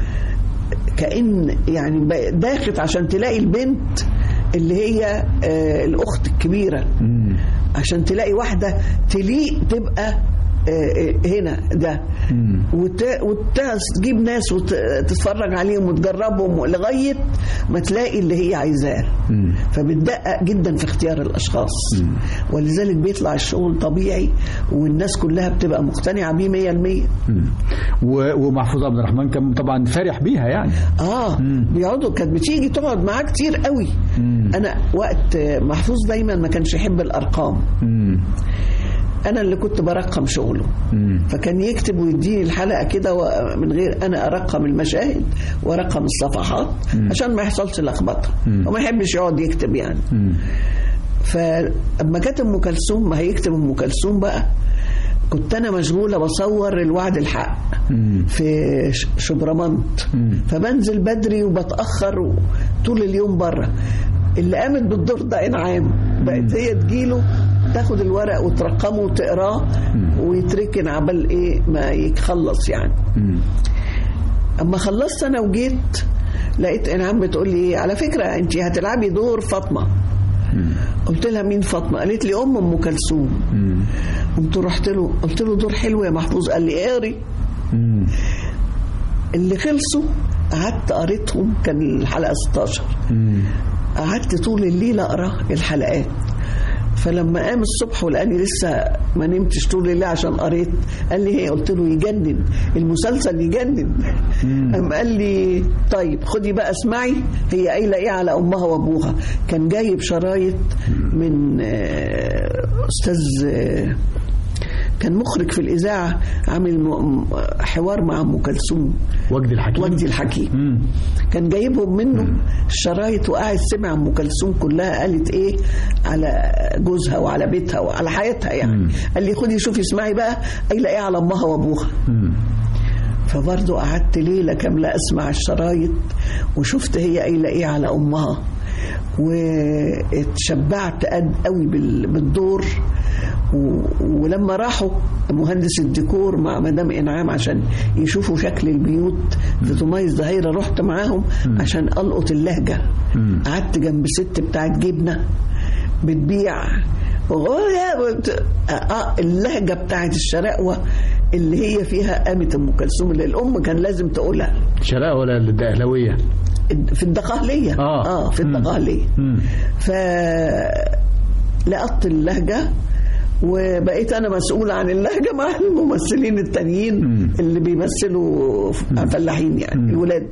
كان يعني ب- داخت عشان تلاقي البنت اللي هي آه، الاخت الكبيره مم. عشان تلاقي واحده تليق تبقى آه، هنا ده مم. وت... وتجيب ناس وتتفرج عليهم وتجربهم لغايه ما تلاقي اللي هي عايزاه مم. فبتدقق جدا في اختيار الاشخاص ولذلك بيطلع الشغل طبيعي والناس كلها بتبقى مقتنعه بيه 100% مم. و- ومحفوظ عبد الرحمن كان طبعا فرح بيها يعني اه بيقعدوا كانت بتيجي تقعد معاه كتير قوي مم. انا وقت محفوظ دايما ما كانش يحب الارقام مم. انا اللي كنت برقم شغله مم. فكان يكتب ويديني الحلقه كده و- من غير انا ارقم المشاهد وارقم الصفحات عشان ما يحصلش لخبطه وما يحبش يقعد يكتب يعني مم. فلما كانت ام كلثوم ما هيكتب ام كلثوم بقى كنت انا مشغوله بصور الوعد الحق مم. في ش- شبرمنت فبنزل بدري وبتاخر طول اليوم بره اللي قامت بالدور ده انعام بقت هي تجيله تاخد الورق وترقمه وتقراه ويتركن عبال ايه ما يخلص يعني مم. اما خلصت انا وجيت لقيت انعام بتقول لي على فكره انت هتلعبي دور فاطمه قلت لها مين فاطمه قالت لي ام ام كلثوم مم. قمت رحت له قلت له دور حلو يا محفوظ قال لي اقري مم. اللي خلصوا قعدت قريتهم كان الحلقه 16 مم. قعدت طول الليل اقرا الحلقات فلما قام الصبح ولقاني لسه ما نمتش طول الليل عشان قريت قال لي هي قلت له يجنن المسلسل يجنن قام قال لي طيب خدي بقى اسمعي هي قايله ايه على امها وابوها كان جايب شرايط من آه، استاذ آه، كان مخرج في الاذاعه عامل م- حوار مع ام كلثوم وجدي الحكيم وجدي الحكيم مم. كان جايبهم منه الشرايط وقاعد سمع ام كلثوم كلها قالت ايه على جوزها وعلى بيتها وعلى حياتها يعني قال لي خدي شوفي اسمعي بقى قايله ايه على امها وابوها مم. فبرضه قعدت ليله كامله اسمع الشرايط وشفت هي قايله ايه على امها واتشبعت قد قوي بال- بالدور و- ولما راحوا مهندس الديكور مع مدام انعام عشان يشوفوا شكل البيوت في تميز زهيره رحت معاهم عشان القط اللهجه قعدت جنب ست بتاعت جبنه بتبيع وغ- آه، اللهجه بتاعت الشراقوه اللي هي فيها قامت ام كلثوم اللي الام كان لازم تقولها شراء ولا الدقهلوية في الدقهليه آه. اه في مم. الدقهليه مم. ف لقطت اللهجه وبقيت انا مسؤول عن اللهجه مع الممثلين التانيين مم. اللي بيمثلوا فلاحين يعني الولاد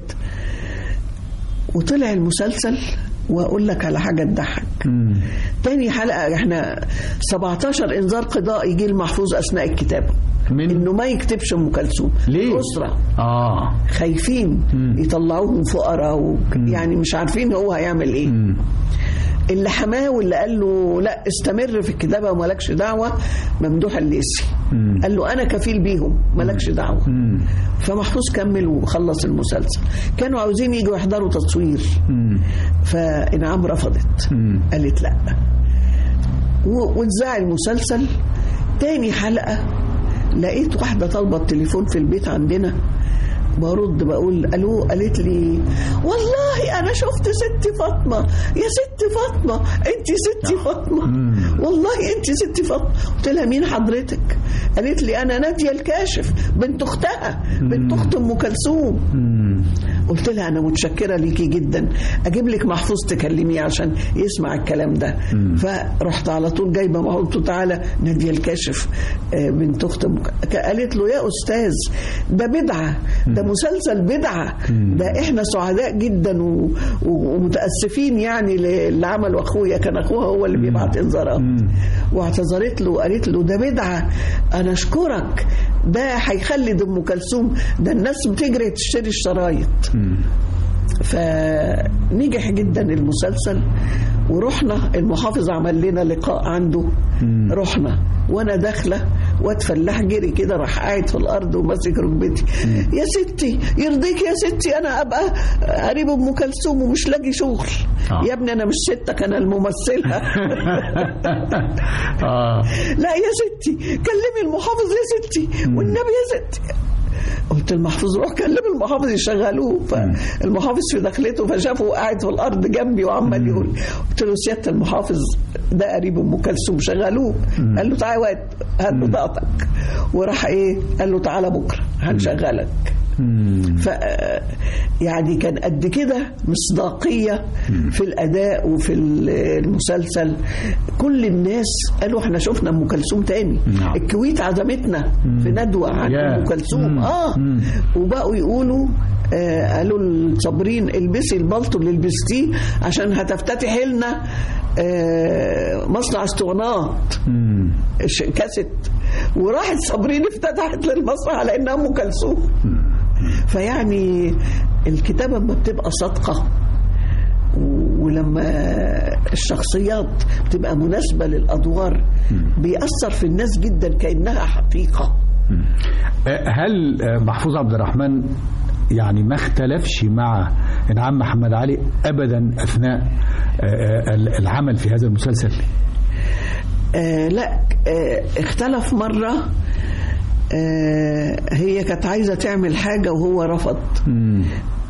وطلع المسلسل واقول لك على حاجه تضحك مم. تاني حلقه احنا 17 انذار قضائي جه المحفوظ اثناء الكتابه من انه ما يكتبش ام كلثوم ليه؟ الاسره اه خايفين مم. يطلعوهم فقراء و... يعني مش عارفين هو هيعمل ايه مم. اللي حماه واللي قال له لا استمر في الكتابه ومالكش دعوه ممدوح الليسي مم. قال له انا كفيل بيهم مالكش دعوه مم. فمحفوظ كمل وخلص المسلسل كانوا عاوزين يجوا يحضروا تصوير مم. فانعام رفضت مم. قالت لا و- واتذاع المسلسل تاني حلقة لقيت واحدة طالبة التليفون في البيت عندنا برد بقول الو قالت لي والله انا شفت ست فاطمه يا ست فاطمه انت ست فاطمه والله انت ست فاطمه قلت لها مين حضرتك قالت لي انا ناديه الكاشف بنت اختها بنت اخت ام كلثوم مم. قلت لها انا متشكره ليكي جدا اجيب لك محفوظ تكلميه عشان يسمع الكلام ده فرحت على طول جايبه معه قلت له تعالى ناديه الكاشف آه، بنت اخت أم ك- قالت له يا استاذ ده بدعه ده مسلسل بدعه ده احنا سعداء جدا و... و... ومتاسفين يعني ل- اللي عمله اخويا كان اخوها هو اللي بيبعت انذارات واعتذرت له وقالت له ده بدعه انا اشكرك ده هيخلد ام كلثوم ده الناس بتجري تشتري الشرايط فنجح جدا المسلسل ورحنا المحافظ عمل لنا لقاء عنده رحنا وانا داخله واد فلاح جري كده راح قاعد في الارض وماسك ركبتي يا ستي يرضيك يا ستي انا ابقى قريب ام كلثوم ومش لاقي شغل آه. يا ابني انا مش ستك انا الممثله اه لا يا ستي كلمي المحافظ يا ستي والنبي يا ستي قلت المحفوظ روح كلم المحافظ يشغلوه فالمحافظ في دخلته فشافه قاعد في الارض جنبي وعمال يقول قلت له سياده المحافظ ده قريب ام كلثوم شغلوه قال له تعالى واد هات بطاقتك وراح ايه قال له تعالى بكره هنشغلك ف يعني كان قد كده مصداقيه في الاداء وفي المسلسل كل الناس قالوا احنا شفنا ام كلثوم تاني نعم. الكويت عزمتنا في ندوه عن يا. ام كلثوم مم. اه مم. وبقوا يقولوا آه قالوا لصابرين البسي البلطو اللي لبستيه عشان هتفتتحي لنا آه مصنع اسطوانات مم. ش- كاسيت وراحت صابرين افتتحت للمصنع على انها ام كلثوم فيعني الكتابه لما بتبقى صادقه و- ولما الشخصيات بتبقى مناسبه للادوار بيأثر في الناس جدا كانها حقيقه آه، هل آه، محفوظ عبد الرحمن يعني ما اختلفش مع انعام محمد علي ابدا اثناء آه، آه، العمل في هذا المسلسل آه لا آه اختلف مرة آه هي كانت عايزة تعمل حاجة وهو رفض مم.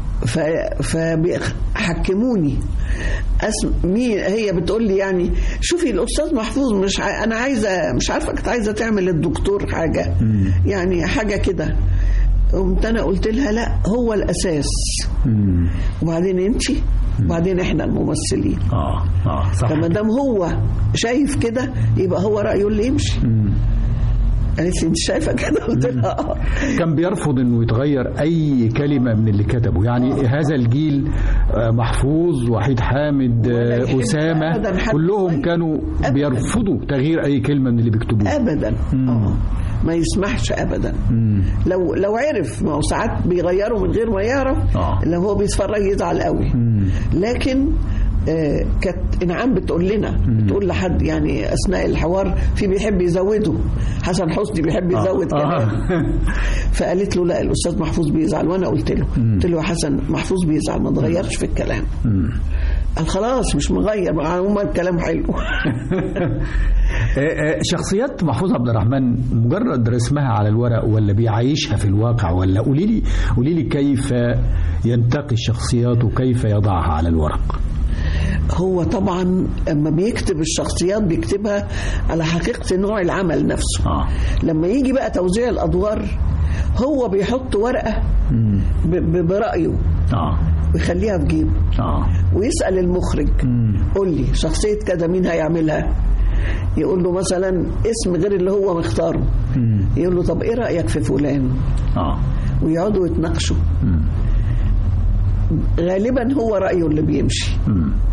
فحكموني اسم مين هي بتقول لي يعني شوفي الاستاذ محفوظ مش ع... انا عايزه مش عارفه كانت عايزه تعمل الدكتور حاجه يعني حاجه كده قمت انا قلت لها لا هو الاساس مم. وبعدين انت وبعدين احنا الممثلين اه اه صح فما دام هو شايف كده يبقى هو رايه اللي يمشي مم. قالت لي انت شايفه كده قلت لها اه كان بيرفض انه يتغير اي كلمه من اللي كتبه يعني هذا الجيل آه، محفوظ وحيد حامد ولا آه، يحب اسامه أبداً حد كلهم يغير. كانوا أبداً. بيرفضوا تغيير اي كلمه من اللي بيكتبوه ابدا اه ما يسمحش ابدا مم. لو لو عرف ما هو ساعات بيغيروا من غير ما يعرف آه. لو هو بيتفرج يزعل قوي مم. لكن آه، كانت انعام بتقول لنا بتقول لحد يعني اثناء الحوار في بيحب يزوده حسن حسني بيحب يزود آه. كلام فقالت له لا الاستاذ محفوظ بيزعل وانا قلت له قلت له يا حسن محفوظ بيزعل ما تغيرش في الكلام مم. قال خلاص مش مغير مع عموما الكلام حلو آه، آه، شخصيات محفوظ عبد الرحمن مجرد رسمها على الورق ولا بيعيشها في الواقع ولا قولي لي قولي لي كيف ينتقي الشخصيات وكيف يضعها على الورق هو طبعا اما بيكتب الشخصيات بيكتبها على حقيقه نوع العمل نفسه اه لما يجي بقى توزيع الادوار هو بيحط ورقه مم. ب- ب- برايه اه ويخليها في جيبه اه ويسال المخرج مم. قول لي شخصيه كذا مين هيعملها يقول له مثلا اسم غير اللي هو مختاره مم. يقول له طب ايه رايك في فلان اه ويقعدوا يتناقشوا مم. غالبا هو رايه اللي بيمشي مم.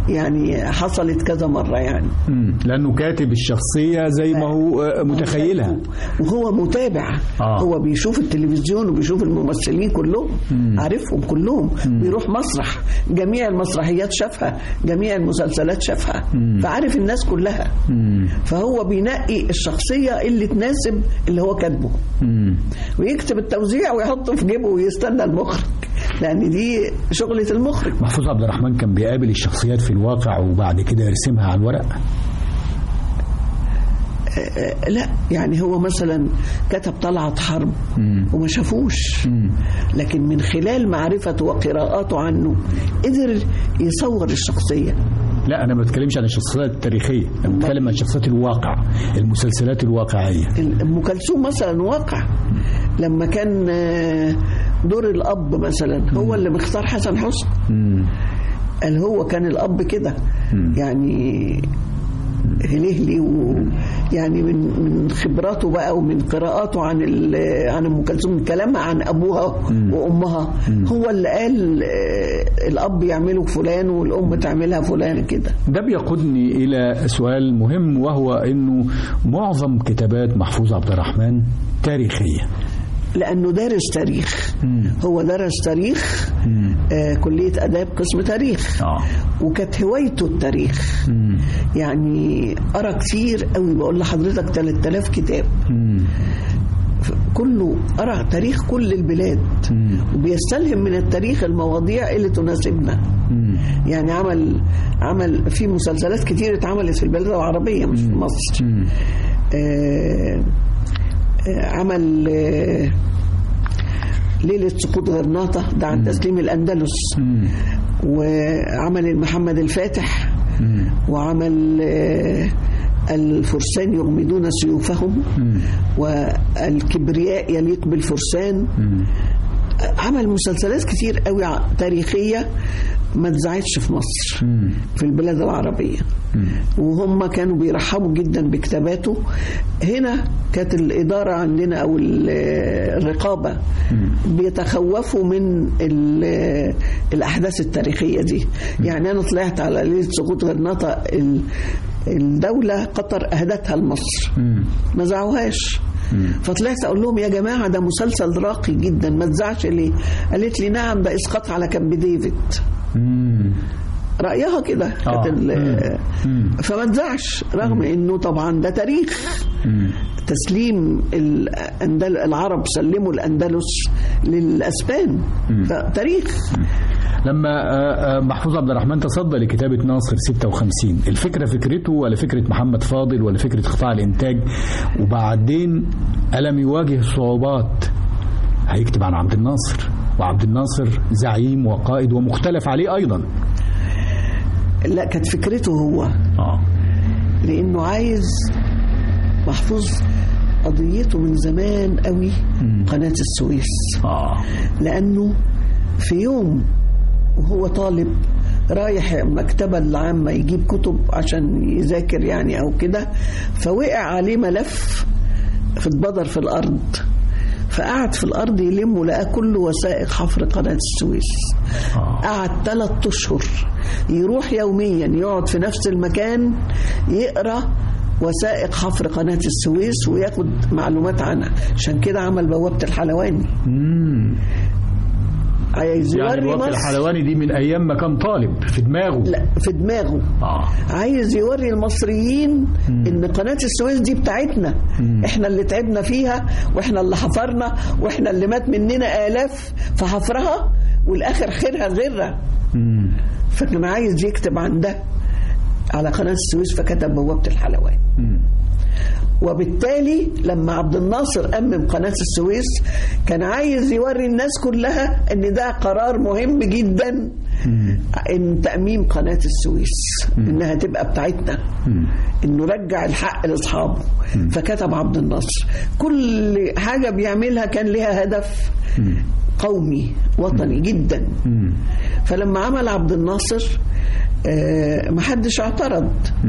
يعني حصلت كذا مرة يعني مم. لانه كاتب الشخصيه زي ما هو آه، متخيلها وهو متابع آه. هو بيشوف التلفزيون وبيشوف الممثلين كلهم عارفهم كلهم بيروح مسرح جميع المسرحيات شافها جميع المسلسلات شافها فعارف الناس كلها مم. فهو بينقي الشخصية اللي تناسب اللي هو كاتبه مم. ويكتب التوزيع ويحطه في جيبه ويستنى المخرج لأن دي شغلة المخرج محفوظ عبد الرحمن كان بيقابل الشخصيات في الواقع وبعد كده يرسمها على الورق آه، لا يعني هو مثلا كتب طلعت حرب وما شافوش لكن من خلال معرفته وقراءاته عنه قدر يصور الشخصية لا انا ما بتكلمش عن الشخصيات التاريخيه انا بتكلم عن شخصيات الواقع المسلسلات الواقعيه ام كلثوم مثلا واقع لما كان آه، دور الاب مثلا هو اللي مختار حسن حسني مم. قال هو كان الاب كده يعني هلهلي ويعني من من خبراته بقى ومن قراءاته عن ال- عن ام كلثوم كلامها عن ابوها وامها هو اللي قال آه، الاب يعمله فلان والام تعملها فلان كده ده بيقودني الى سؤال مهم وهو انه معظم كتابات محفوظ عبد الرحمن تاريخيه لانه دارس تاريخ هو درس تاريخ آه كليه اداب قسم تاريخ اه وكانت هوايته التاريخ يعني قرا كتير قوي بقول لحضرتك 3000 كتاب كله قرا تاريخ كل البلاد وبيستلهم من التاريخ المواضيع اللي تناسبنا يعني عمل عمل في مسلسلات كتير اتعملت في البلاد العربيه مش في مصر آه آه عمل آه ليلة سقوط غرناطة ده عن تسليم الأندلس وعمل محمد الفاتح وعمل آه الفرسان يغمدون سيوفهم والكبرياء يليق بالفرسان عمل مسلسلات كتير قوي ع- تاريخية ما اتذاعتش في مصر في البلاد العربية وهم كانوا بيرحبوا جدا بكتاباته هنا كانت الإدارة عندنا أو ال- الرقابة بيتخوفوا من ال- الأحداث التاريخية دي يعني أنا طلعت على ليلة سقوط غرناطة ال- الدولة قطر أهدتها لمصر ما زعوهاش فطلعت اقول لهم يا جماعه ده مسلسل راقي جدا ما تزعش ليه قالت لي نعم ده اسقاط على كامب ديفيد رايها كده كانت ال- فما تزعش رغم انه طبعا ده تاريخ تسليم الأندل... العرب سلموا الاندلس للاسبان فتاريخ لما آه، آه، محفوظ عبد الرحمن تصدى لكتابة ناصر 56 الفكرة فكرته ولا فكرة محمد فاضل ولا فكرة قطاع الإنتاج وبعدين ألم يواجه صعوبات هيكتب عن عبد الناصر وعبد الناصر زعيم وقائد ومختلف عليه أيضا لا كانت فكرته هو آه. لانه عايز محفوظ قضيته من زمان قوي قناه السويس آه. لأنه في يوم وهو طالب رايح المكتبة العامة يجيب كتب عشان يذاكر يعني أو كده فوقع عليه ملف في اتبدر في الأرض فقعد في الأرض يلم ولقى كل وثائق حفر قناة السويس قعد ثلاث أشهر يروح يوميا يقعد في نفس المكان يقرأ وثائق حفر قناة السويس وياخد معلومات عنها عشان كده عمل بوابة الحلواني مم. عايز يعني يوري الوقت مصر الحلواني دي من أيام ما كان طالب في دماغه لا في دماغه آه. عايز يوري المصريين ان قناه السويس دي بتاعتنا احنا اللي تعبنا فيها واحنا اللي حفرنا واحنا اللي مات مننا الاف في حفرها والاخر خيرها غيرها مم. فكان عايز يكتب عن ده على قناه السويس فكتب بوابه الحلوان وبالتالي لما عبد الناصر أمم قناة السويس كان عايز يوري الناس كلها ان ده قرار مهم جدا ان تأميم قناة السويس انها تبقى بتاعتنا انه رجع الحق لاصحابه فكتب عبد الناصر كل حاجة بيعملها كان لها هدف قومي وطني جدا فلما عمل عبد الناصر آه، محدش اعترض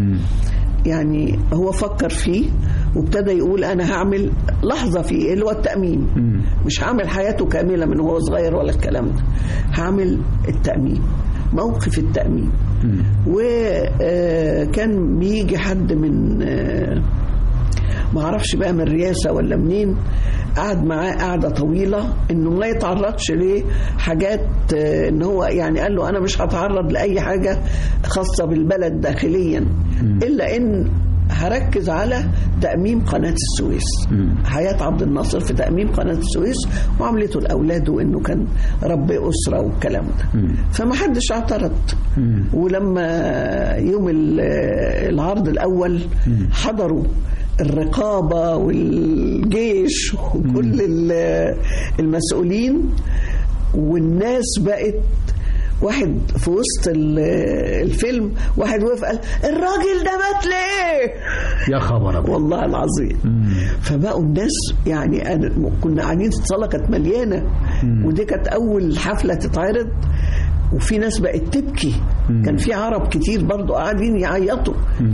يعني هو فكر فيه وابتدى يقول انا هعمل لحظه فيه اللي هو التاميم مش هعمل حياته كامله من وهو صغير ولا الكلام ده هعمل التاميم موقف التاميم وكان بيجي حد من آه، ما اعرفش بقى من الرئاسه ولا منين قعد معاه قعده طويله انه ما يتعرضش لحاجات آه، ان هو يعني قال له انا مش هتعرض لاي حاجه خاصه بالبلد داخليا الا ان هركز على تأميم قناة السويس حياة عبد الناصر في تأميم قناة السويس وعملته لأولاده وإنه كان رب أسرة والكلام ده فما حدش اعترض ولما يوم ال- العرض الأول حضروا الرقابة والجيش وكل ال- المسؤولين والناس بقت واحد في وسط ال- الفيلم واحد وقف قال الراجل ده مات ليه يا خبر أبيض. والله العظيم فبقوا الناس يعني أنا كنا قاعدين الصاله كانت مليانه ودي كانت اول حفله تتعرض وفي ناس بقت تبكي كان في عرب كتير برضو قاعدين يعيطوا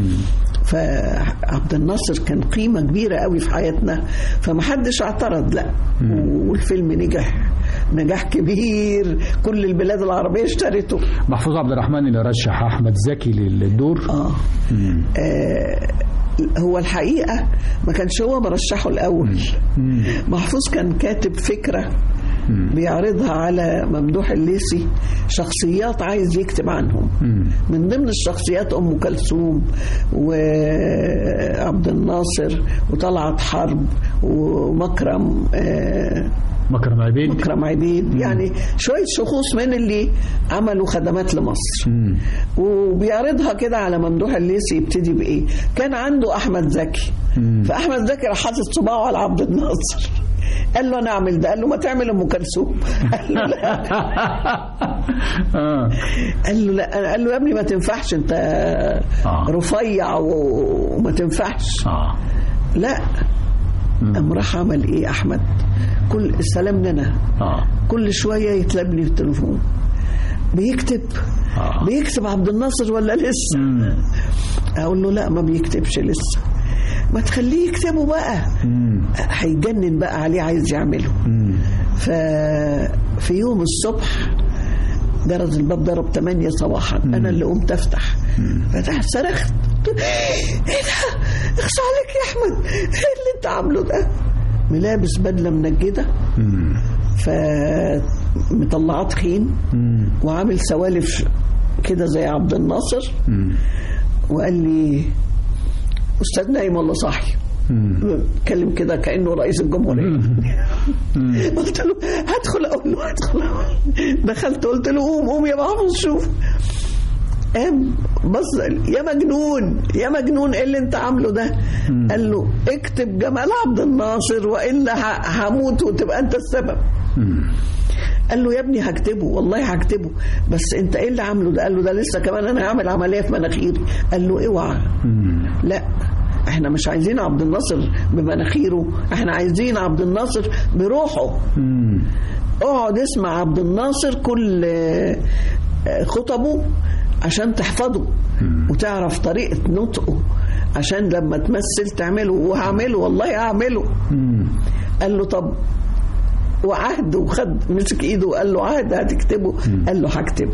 فعبد الناصر كان قيمة كبيرة قوي في حياتنا فمحدش اعترض لا والفيلم نجح نجاح كبير كل البلاد العربية اشترته محفوظ عبد الرحمن اللي رشح أحمد زكي للدور آه. آه هو الحقيقة ما كانش هو مرشحه الأول محفوظ كان كاتب فكرة بيعرضها على ممدوح الليثي شخصيات عايز يكتب عنهم من ضمن الشخصيات أم كلثوم وعبد الناصر وطلعت حرب ومكرم آه مكرم عبيد مكرم عبيد يعني شوية شخوص من اللي عملوا خدمات لمصر وبيعرضها كده على ممدوح الليثي يبتدي بإيه كان عنده أحمد زكي فأحمد زكي راح حاطط صباعه على عبد الناصر قال له انا اعمل ده قال له ما تعمل ام كلثوم قال له لا آه. قال له لا قال له يا ابني ما تنفعش انت آه. رفيع و- وما تنفعش آه. لا قام راح عمل ايه احمد كل السلام لنا آه. كل شويه يتلاب لي التليفون بيكتب آه. بيكتب عبد الناصر ولا لسه اقول له لا ما بيكتبش لسه ما تخليه يكتبه بقى هيجنن بقى عليه عايز يعمله ففي يوم الصبح جرس الباب ضرب 8 صباحا انا اللي قمت افتح فتحت صرخت قلت له، ايه ده اخصى عليك يا احمد ايه اللي انت عامله ده ملابس بدله منجده فمطلعاه تخين وعامل سوالف كده زي عبد الناصر وقال لي استاذ نايم ولا صاحي اتكلم كده كانه رئيس الجمهوريه قلت له هدخل اقول له هدخل دخلت قلت له قوم قوم يا محفوظ شوف قام بص يا مجنون يا مجنون ايه اللي انت عامله ده قال له اكتب جمال عبد الناصر والا ه- هموت وتبقى انت السبب قال له يا ابني هكتبه والله هكتبه بس انت ايه اللي عامله ده قال له ده لسه كمان انا هعمل عمليه في مناخيري قال له اوعى لا احنا مش عايزين عبد الناصر بمناخيره احنا عايزين عبد الناصر بروحه اقعد اسمع عبد الناصر كل آه، آه، خطبه عشان تحفظه وتعرف طريقة نطقه عشان لما تمثل تعمله وهعمله والله هعمله قال له طب وعهد وخد مسك ايده وقال له عهد هتكتبه قال له هكتبه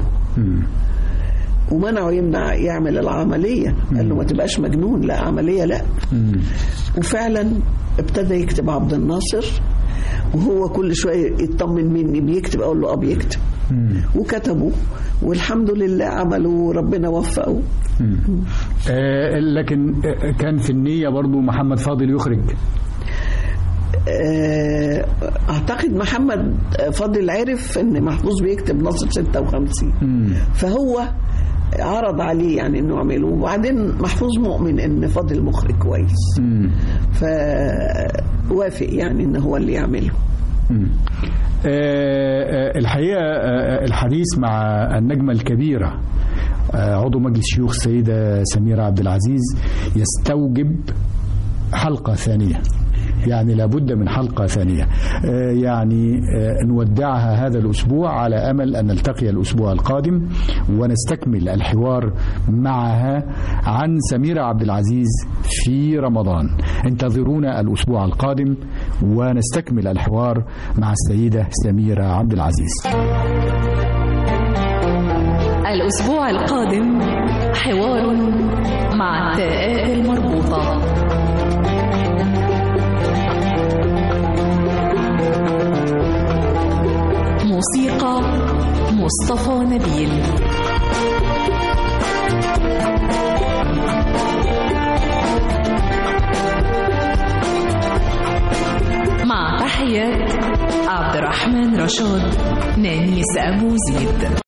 ومنعه يمنع يعمل العملية قال له ما تبقاش مجنون لا عملية لا وفعلا ابتدى يكتب عبد الناصر وهو كل شوية يطمن مني بيكتب أقول له أه بيكتب وكتبوا والحمد لله عملوا وربنا وفقه آه، لكن آه، كان في النية برضو محمد فاضل يخرج آه، أعتقد محمد فاضل عرف إن محفوظ بيكتب نصر 56 فهو عرض عليه يعني انه يعمله وبعدين محفوظ مؤمن ان فاضل مخرج كويس فوافق يعني ان هو اللي يعمله آه، آه، الحقيقة آه، الحديث مع النجمة الكبيرة آه، عضو مجلس الشيوخ السيدة سميرة عبد العزيز يستوجب حلقة ثانية يعني لابد من حلقة ثانية آه، يعني آه، نودعها هذا الأسبوع على أمل أن نلتقي الأسبوع القادم ونستكمل الحوار معها عن سميرة عبد العزيز في رمضان انتظرونا الأسبوع القادم ونستكمل الحوار مع السيدة سميرة عبد العزيز الأسبوع القادم حوار مع التاءات المربوطة موسيقى مصطفى نبيل مع تحيات عبد الرحمن رشاد نانيس أبو زيد